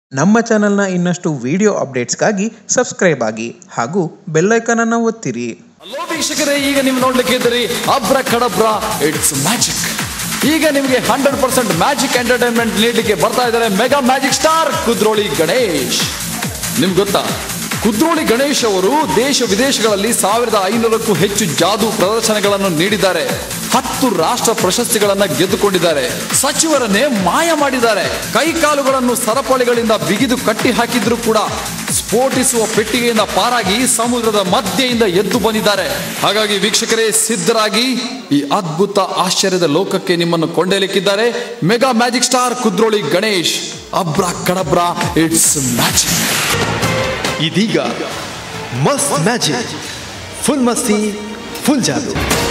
ನಮ್ಮ ಚಾನೆಲ್ನ ಇನ್ನಷ್ಟು ವಿಡಿಯೋ ಅಪ್ಡೇಟ್ಸ್ಗಾಗಿ ಸಬ್ಸ್ಕ್ರೈಬ್ ಆಗಿ ಹಾಗೂ ಬೆಲ್ಲೈಕನನ್ನು ಒತ್ತಿರಿ ಹಲೋ ವೀಕ್ಷಕರೇ ಈಗ ನೀವು ನೋಡ್ಲಿಕ್ಕೆ ಇದ್ದೀರಿ ಅಬ್ರ ಕಡಬ್ರ ಇಟ್ಸ್ ಮ್ಯಾಜಿಕ್ ಈಗ ನಿಮಗೆ ಹಂಡ್ರೆಡ್ ಪರ್ಸೆಂಟ್ ಮ್ಯಾಜಿಕ್ ಎಂಟರ್ಟೈನ್ಮೆಂಟ್ ನೀಡಲಿಕ್ಕೆ ಬರ್ತಾ ಇದ್ದಾರೆ mega magic star Kudroli Ganesh ನಿಮ್ಗೆ ಗೊತ್ತಾ ಕುದ್ರೋಳಿ ಗಣೇಶ್ ಅವರು ದೇಶ ವಿದೇಶಗಳಲ್ಲಿ ಸಾವಿರದ ಐನೂರಕ್ಕೂ ಹೆಚ್ಚು ಜಾದೂ ಪ್ರದರ್ಶನಗಳನ್ನು ನೀಡಿದ್ದಾರೆ ಹತ್ತು ರಾಷ್ಟ್ರ ಪ್ರಶಸ್ತಿಗಳನ್ನ ಗೆದ್ದುಕೊಂಡಿದ್ದಾರೆ ಸಚಿವರನ್ನೇ ಮಾಯ ಮಾಡಿದ್ದಾರೆ ಕೈಕಾಲುಗಳನ್ನು ಸರಪಳಿಗಳಿಂದ ಬಿಗಿದು ಕಟ್ಟಿ ಹಾಕಿದ್ರು ಕೂಡ ಸ್ಫೋಟಿಸುವ ಪೆಟ್ಟಿಗೆಯಿಂದ ಪಾರಾಗಿ ಸಮುದ್ರದ ಮಧ್ಯೆಯಿಂದ ಎದ್ದು ಬಂದಿದ್ದಾರೆ ಹಾಗಾಗಿ ವೀಕ್ಷಕರೇ ಸಿದ್ಧರಾಗಿ ಈ ಅದ್ಭುತ ಆಶ್ಚರ್ಯದ ಲೋಕಕ್ಕೆ ನಿಮ್ಮನ್ನು ಕೊಂಡೊಯ್ಯಲಿಕ್ಕಿದ್ದಾರೆ mega magic star Kudroli Ganesh abracadabra it's magic ಇದೀಗ ಮಸ್ತ್ ಮ್ಯಾಜಿಕ್ ಫುಲ್ ಮಸ್ತಿ ಫುಲ್ ಜಾದು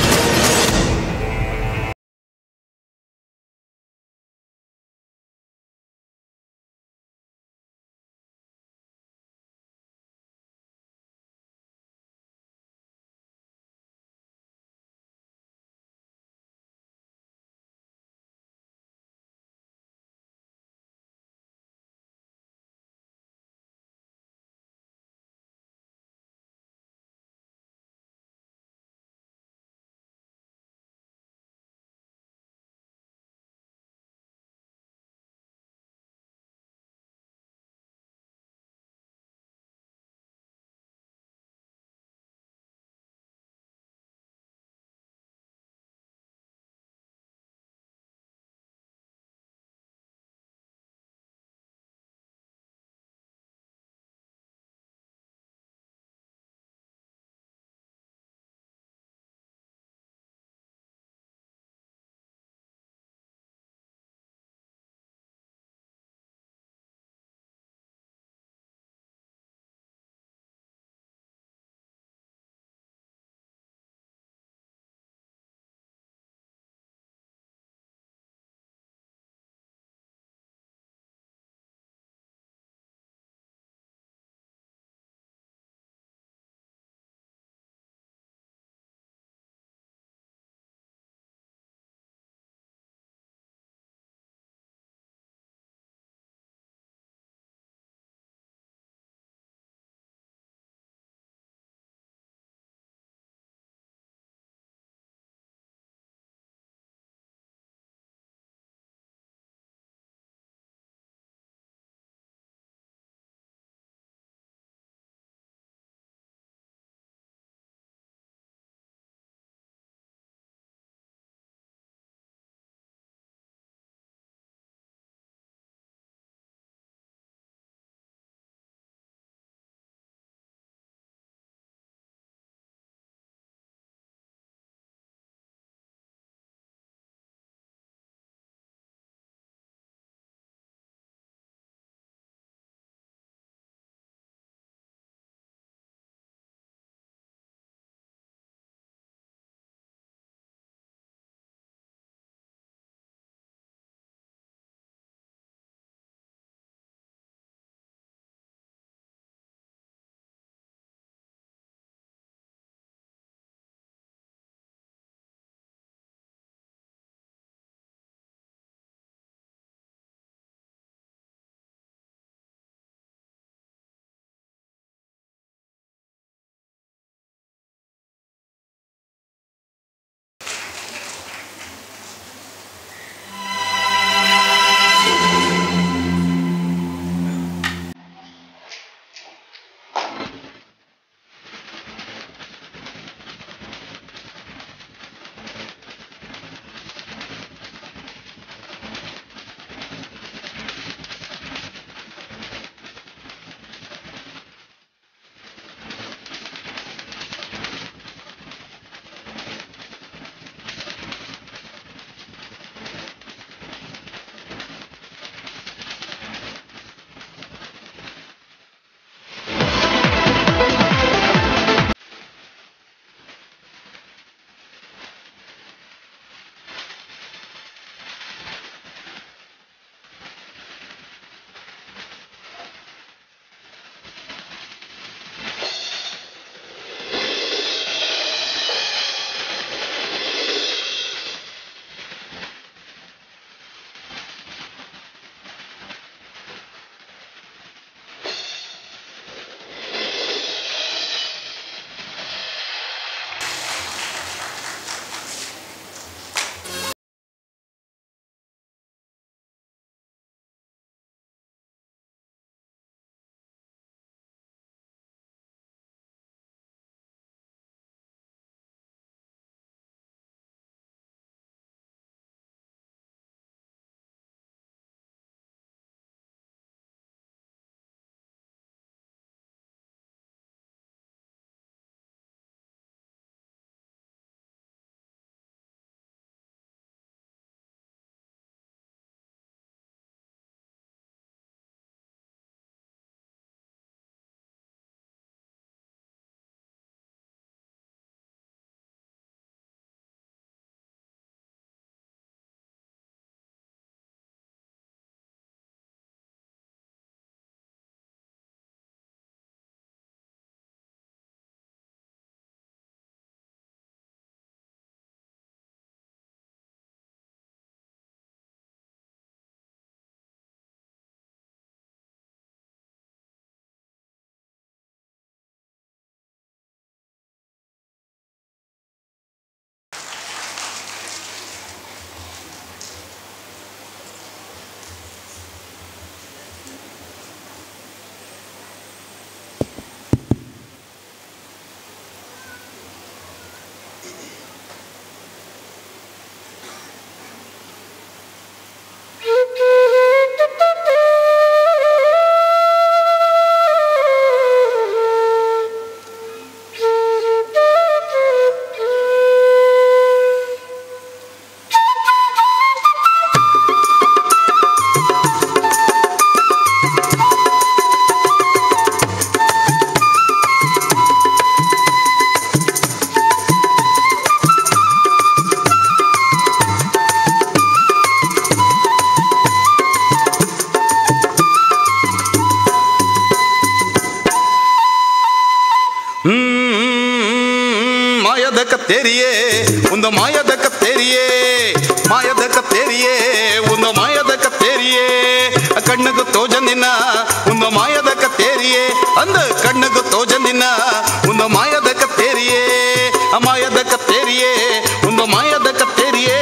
ಕತ್ತೇರಿಯೇ ಒಂದು ಮಾಯದ ಕತ್ತೇರಿಯೇ ಕಣ್ಣಗು ತೋಜಂದಿನ ಒಂದು ಮಾಯದ ಕತ್ತೇರಿಯೇ ಅಂದ ಕಣ್ಣಗು ತೋಜಂದಿನ ಒಂದು ಮಾಯದ ಕತ್ತೇರಿಯೇ ಆ ಮಾಯದ ಕತ್ತೇರಿಯೇ ಒಂದು ಮಾಯದ ಕತ್ತೇರಿಯೇ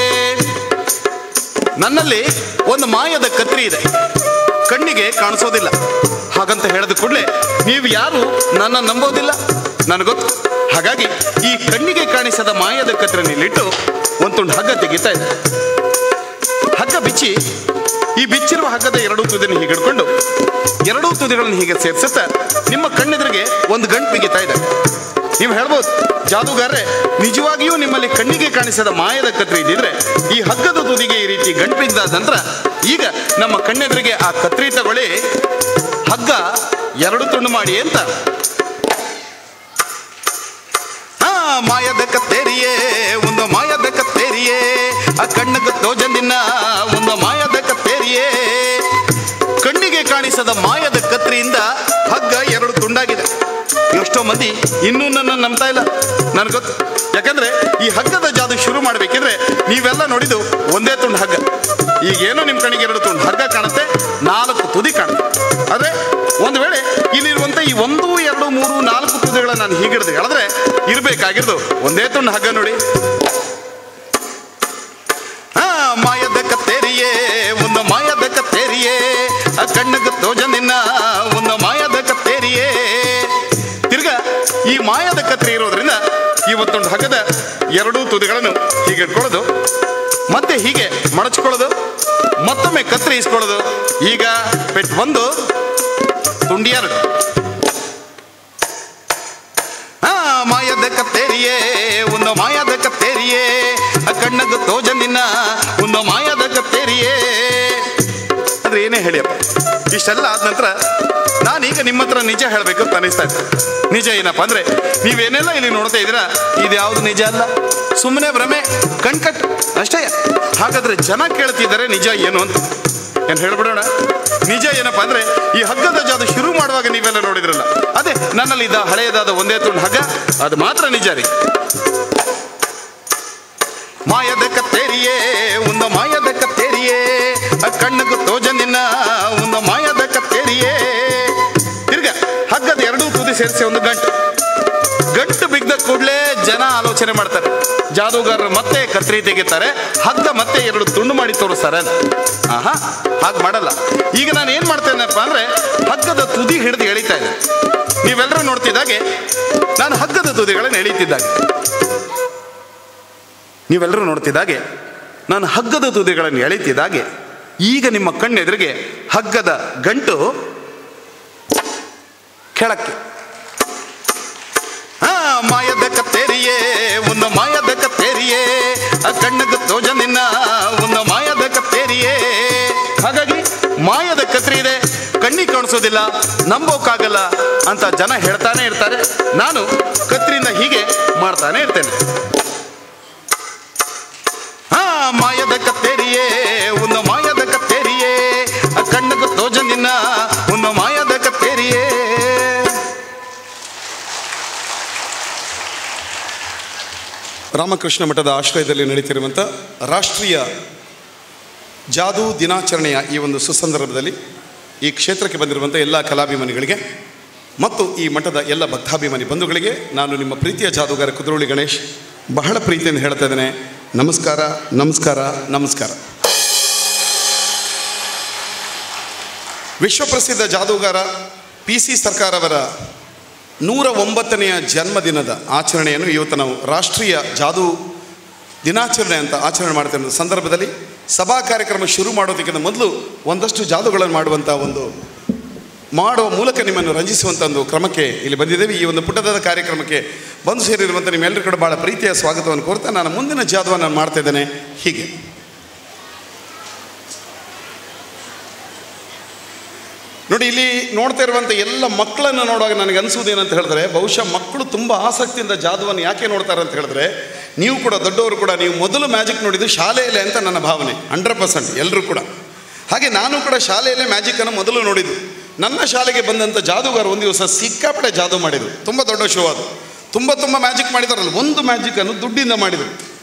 ನನ್ನಲ್ಲಿ ಒಂದು ಮಾಯದ ಕತ್ರಿ ಇದೆ ಕಣ್ಣಿಗೆ ಕಾಣಿಸೋದಿಲ್ಲ ಹಾಗಂತ ಹೇಳಿದ ಕೂಡಲೇ ನೀವು ಯಾರು ನನ್ನ ನಂಬೋದಿಲ್ಲ ನನಗೊತ್ತು ಹಾಗಾಗಿ ಈ ಕಣ್ಣಿಗೆ ಕಾಣಿಸದ ಮಾಯದ ಕತ್ರಿನಲ್ಲಿಟ್ಟು ಒಂದು ತುಂಡು ಹಗ್ಗ ತೆಗಿತಾ ಇದೆ ಹಗ್ಗ ಬಿಚ್ಚಿ ಈ ಬಿಚ್ಚಿರುವ ಹಗ್ಗದ ಎರಡೂ ತುದಿನ ಹೀಗೆ ಹಿಡ್ಕೊಂಡು ಎರಡೂ ತುದಿಗಳನ್ನು ಹೀಗೆ ಸೇರಿಸುತ್ತಾ ನಿಮ್ಮ ಕಣ್ಣೆದುರಿಗೆ ಒಂದು ಗಂಟು ಬಿಗಿತಾ ಇದೆ ನೀವು ಹೇಳ್ಬೋದು ಜಾದೂಗಾರ್ರೆ ನಿಜವಾಗಿಯೂ ನಿಮ್ಮಲ್ಲಿ ಕಣ್ಣಿಗೆ ಕಾಣಿಸದ ಮಾಯದ ಕತ್ರಿ ಇದ್ದಿದ್ರೆ ಈ ಹಗ್ಗದ ತುದಿಗೆ ಈ ರೀತಿ ಗಂಟು ಬಿದ್ದ ನಂತರ ಈಗ ನಮ್ಮ ಕಣ್ಣೆದುರಿಗೆ ಆ ಕತ್ರಿ ತಗೊಳ್ಳಿ ಹಗ್ಗ ಎರಡು ತುಂಡು ಮಾಡಿ ಅಂತ ಆ ಮಾಯದ ಕತ್ತೇರಿಯೇ ಒಂದು ಮಾಯದ ಕತ್ತೇರಿಯೇ ಆ ಕಣ್ಣಗ ತೋಜಂದಿನ ಒಂದು ಮಾಯದ ಕತ್ತೇರಿಯೇ ಕಣ್ಣಿಗೆ ಕಾಣಿಸದ ಮಾಯದ ಕತ್ರಿಯಿಂದ ಹಗ್ಗ ಎರಡು ತುಂಡಾಗಿದೆ ಎಷ್ಟೋ ಮಂದಿ ಇನ್ನೂ ನನ್ನ ನಂಬ್ತಾ ಇಲ್ಲ ನನಗೆ ಗೊತ್ತು ಯಾಕಂದ್ರೆ ಈ ಹಗ್ಗದ ಜಾದು ಶುರು ಮಾಡಬೇಕಿದ್ರೆ ನೀವೆಲ್ಲ ನೋಡಿದ್ದು ಒಂದೇ ತುಂಡು ಹಗ್ಗ ಈಗೇನೋ ನಿಮ್ಮ ಕಣ್ಣಿಗೆ ಎರಡು ತುಂಡು ಹಗ್ಗ ಕಾಣುತ್ತೆ ನಾಲ್ಕು ತುದಿ ಕಾಣುತ್ತೆ ಆದ್ರೆ ಒಂದು ವೇಳೆ ಇಲ್ಲಿರುವಂತ ಈ ಒಂದು ಎರಡು ಮೂರು ನಾಲ್ಕು ತುದಿಗಳ ನಾನು ಹೀಗಿಡ್ದು ಹೇಳಿದ್ರೆ ಇರಬೇಕಾಗಿರೋದು ಒಂದೇ ತುಂಡು ಹಗ್ಗ ನೋಡಿ ಆ ಮಾಯದ ಕತ್ತೇರಿಯೇ ಒಂದು ಮಾಯದ ಕತ್ತೇರಿಯೇ ಆ ಕಣ್ಣಗ ತೋಜನಿನ್ನ ಒಂದು ಮಾಯದ ಕತ್ತೇರಿಯೇ ತಿರ್ಗ ಈ ಮಾಯದ ಕತ್ರಿ ಇರೋದ್ರಿಂದ ಇವತ್ತೊಂದು ಹಗ್ಗದ ಎರಡೂ ತುದಿಗಳನ್ನು ಹೀಗೆ ಇಟ್ಕೊಳ್ಳೋದು ಮತ್ತೆ ಹೀಗೆ ಮಡಚ್ಕೊಳ್ಳೋದು ಮತ್ತೊಮ್ಮೆ ಕತ್ರಿ ಇಸ್ಕೊಳ್ಳೋದು ಈಗ ಪೆಟ್ ಒಂದು ತುಂಡಿ ಎರಡು ಆ ಮಾಯದ ಕತ್ತೇರಿಯೇ ಒಂದು ಮಾಯದ ಕತ್ತೇರಿಯೇ ಆ ಕಣ್ಣಗ ತೋಜನಿನ್ನ ಒಂದು ಮಾಯದ ಕತ್ತೇರಿಯೇ ಅಂದ್ರೆ ಏನೇ ಹೇಳಿಯಪ್ಪ ಇಷ್ಟೆಲ್ಲ ಆದ ನಂತರ ನಾನೀಗ ನಿಮ್ಮ ಹತ್ರ ನಿಜ ಹೇಳಬೇಕು ಅಂತ ಅನಿಸ್ತಾ ಇದ್ದೆ ನಿಜ ಏನಪ್ಪ ಅಂದ್ರೆ ನೀವೇನೆಲ್ಲ ಇಲ್ಲಿ ನೋಡ್ತಾ ಇದ್ದೀರಾ ಇದು ಯಾವುದು ನಿಜ ಅಲ್ಲ ಸುಮ್ಮನೆ ಭ್ರಮೆ ಕಣ್ಕಟ್ ಅಷ್ಟೇ ಹಾಗಾದ್ರೆ ಜನ ಕೇಳ್ತಿದ್ದಾರೆ ನಿಜ ಏನು ಅಂತ ಏನ್ ಹೇಳ್ಬಿಡೋಣ ನಿಜ ಏನಪ್ಪಾ ಅಂದ್ರೆ ಈ ಹಗ್ಗದ ಜಾದು ಶುರು ಮಾಡುವಾಗ ನೀವೆಲ್ಲ ನೋಡಿದ್ರಲ್ಲ ಅದೇ ನನ್ನಲ್ಲಿ ಇದ್ದ ಹಳೆಯದಾದ ಒಂದೇ ತುಂಡು ಹಗ್ಗ ಅದು ಮಾತ್ರ ನಿಜ ರೀ ಮಾಯದ ಕತ್ತೇರಿಯೇ ಒಂದು ಮಾಯದ ಕತ್ತೇರಿಯೇ ಆ ಕಣ್ಣಗು ತೋಜನಿನ್ನ ಒಂದು ಮಾಯದ ಕತ್ತೇರಿಯೇ ತಿರ್ಗ ಹಗ್ಗದ ಎರಡೂ ತುದಿ ಸೇರಿಸಿ ಒಂದು ಗಂಟು ಗಂಟು ಬಿಗ್ದ ಕೂಡಲೇ ಜನ ಆಲೋಚನೆ ಮಾಡ್ತಾರೆ ಜಾದೂಗಾರರು ಮತ್ತೆ ಕತ್ರಿ ತೆಗಿತಾರೆ ಹಗ್ಗ ಮತ್ತೆ ಎರಡು ತುಂಡು ಮಾಡಿ ತೋರಿಸ್ತಾರೆ ಅಂತ. ಆಹಾ ಹಾಗೆ ಮಾಡಲ್ಲ ಈಗ ನಾನು ಏನ್ ಮಾಡ್ತೇನಪ್ಪ ಅಂದ್ರೆ ಹಗ್ಗದ ತುದಿ ಹಿಡಿದು ಎಳಿತಾ ಇದ್ದೆ ನೀವೆಲ್ಲರೂ ನೋಡ್ತಿದ್ದಾಗೆ ನಾನು ಹಗ್ಗದ ತುದಿಗಳನ್ನು ಎಳಿತಿದ್ದಾಗೆ ನೀವೆಲ್ಲರೂ ನೋಡ್ತಿದ್ದಾಗೆ ನಾನು ಹಗ್ಗದ ತುದಿಗಳನ್ನು ಎಳಿತಿದ್ದಾಗೆ ಈಗ ನಿಮ್ಮ ಕಣ್ಣೆದುರಿಗೆ ಹಗ್ಗದ ಗಂಟು ಕೆಳಕ್ಕೆ ಆ ಮಾಯದ ಕತ್ತೇರಿಯೇ ಒಂದು ಮಾಯದ ಕತ್ತೇರಿಯೇ ಆ ಕಣ್ಣಗ ತೋಜನಿನ್ನ ಒಂದು ಮಾಯದ ಕತ್ತೇರಿಯೇ ಹಾಗಾಗಿ ಮಾಯದ ಕತ್ರಿ ಇದೆ ಕಣ್ಣಿಗೆ ಕಾಣಿಸೋದಿಲ್ಲ ನಂಬೋಕ್ಕಾಗಲ್ಲ ಅಂತ ಜನ ಹೇಳ್ತಾನೆ ಇರ್ತಾರೆ ನಾನು ಕತ್ರಿಯಿಂದ ಹೀಗೆ ಮಾಡ್ತಾನೆ ಇರ್ತೇನೆ ಆ ಮಾಯದ ಕತ್ತೇರಿಯೇ ಒಂದು ಮಾಯದ ಕತ್ತೇರಿಯೇ ಆ ಕಣ್ಣಗ ತೋಜನಿನ್ನ ಒಂದು ಮಾಯದ ಕತ್ತೇರಿಯೇ ರಾಮಕೃಷ್ಣ ಮಠದ ಆಶ್ರಯದಲ್ಲಿ ನಡೀತಿರುವಂಥ ರಾಷ್ಟ್ರೀಯ ಜಾದೂ ದಿನಾಚರಣೆಯ ಈ ಒಂದು ಸುಸಂದರ್ಭದಲ್ಲಿ ಈ ಕ್ಷೇತ್ರಕ್ಕೆ ಬಂದಿರುವಂಥ ಎಲ್ಲ ಕಲಾಭಿಮಾನಿಗಳಿಗೆ ಮತ್ತು ಈ ಮಠದ ಎಲ್ಲ ಭಕ್ತಾಭಿಮಾನಿ ಬಂಧುಗಳಿಗೆ ನಾನು ನಿಮ್ಮ ಪ್ರೀತಿಯ ಜಾದೂಗಾರ ಕುದ್ರೋಳಿ ಗಣೇಶ್ ಬಹಳ ಪ್ರೀತಿಯಿಂದ ಹೇಳ್ತಾ ಇದ್ದೇನೆ ನಮಸ್ಕಾರ ನಮಸ್ಕಾರ ನಮಸ್ಕಾರ ವಿಶ್ವಪ್ರಸಿದ್ಧ ಜಾದೂಗಾರ ಪಿ ಸಿ ಸರ್ಕಾರ ಅವರ ನೂರ ಒಂಬತ್ತನೆಯ ಜನ್ಮದಿನದ ಆಚರಣೆಯನ್ನು ಇವತ್ತು ನಾವು ರಾಷ್ಟ್ರೀಯ ಜಾದೂ ದಿನಾಚರಣೆ ಅಂತ ಆಚರಣೆ ಮಾಡ್ತಿರೋ ಸಂದರ್ಭದಲ್ಲಿ ಸಭಾ ಕಾರ್ಯಕ್ರಮ ಶುರು ಮಾಡೋದಕ್ಕಿಂತ ಮೊದಲು ಒಂದಷ್ಟು ಜಾದೂಗಳನ್ನು ಮಾಡುವಂಥ ಒಂದು ಮಾಡುವ ಮೂಲಕ ನಿಮ್ಮನ್ನು ರಂಜಿಸುವಂಥ ಒಂದು ಕ್ರಮಕ್ಕೆ ಇಲ್ಲಿ ಬಂದಿದ್ದೇವೆ ಈ ಒಂದು ಪುಟ್ಟದಾದ ಕಾರ್ಯಕ್ರಮಕ್ಕೆ ಬಂದು ಸೇರಿರುವಂಥ ನಿಮ್ಮೆಲ್ಲರೂ ಕೂಡ ಭಾಳ ಪ್ರೀತಿಯ ಸ್ವಾಗತವನ್ನು ಕೋರ್ತಾ ನಾನು ಮುಂದಿನ ಜಾದವನ್ನು ಮಾಡ್ತಾ ಇದ್ದೇನೆ ಹೀಗೆ ನೋಡಿ ಇಲ್ಲಿ ನೋಡ್ತಾ ಇರುವಂಥ ಎಲ್ಲ ಮಕ್ಕಳನ್ನು ನೋಡುವಾಗ ನನಗೆ ಅನಿಸೋದು ಏನಂತ ಹೇಳಿದ್ರೆ ಬಹುಶಃ ಮಕ್ಕಳು ತುಂಬ ಆಸಕ್ತಿಯಿಂದ ಜಾದವನ್ನು ಯಾಕೆ ನೋಡ್ತಾರೆ ಅಂತ ಹೇಳಿದ್ರೆ ನೀವು ಕೂಡ ದೊಡ್ಡವರು ಕೂಡ ನೀವು ಮೊದಲು ಮ್ಯಾಜಿಕ್ ನೋಡಿದ್ದು ಶಾಲೆಯಲ್ಲೇ ಅಂತ ನನ್ನ ಭಾವನೆ ಹಂಡ್ರೆಡ್ ಪರ್ಸೆಂಟ್ ಎಲ್ಲರೂ ಕೂಡ ಹಾಗೆ ನಾನು ಕೂಡ ಶಾಲೆಯಲ್ಲೇ ಮ್ಯಾಜಿಕ್ಕನ್ನು ಮೊದಲು ನೋಡಿದ್ದು ನನ್ನ ಶಾಲೆಗೆ ಬಂದಂಥ ಜಾದೂಗಾರ ಒಂದು ದಿವಸ ಸಿಕ್ಕಾಪಟ್ಟೆ ಜಾದೂ ಮಾಡಿದರು ತುಂಬ ದೊಡ್ಡ ಶೋ ಅದು ತುಂಬ ತುಂಬ ಮ್ಯಾಜಿಕ್ ಮಾಡಿದಾರಲ್ಲ ಒಂದು ಮ್ಯಾಜಿಕ್ಕನ್ನು ದುಡ್ಡಿಂದ ಮಾಡಿದರು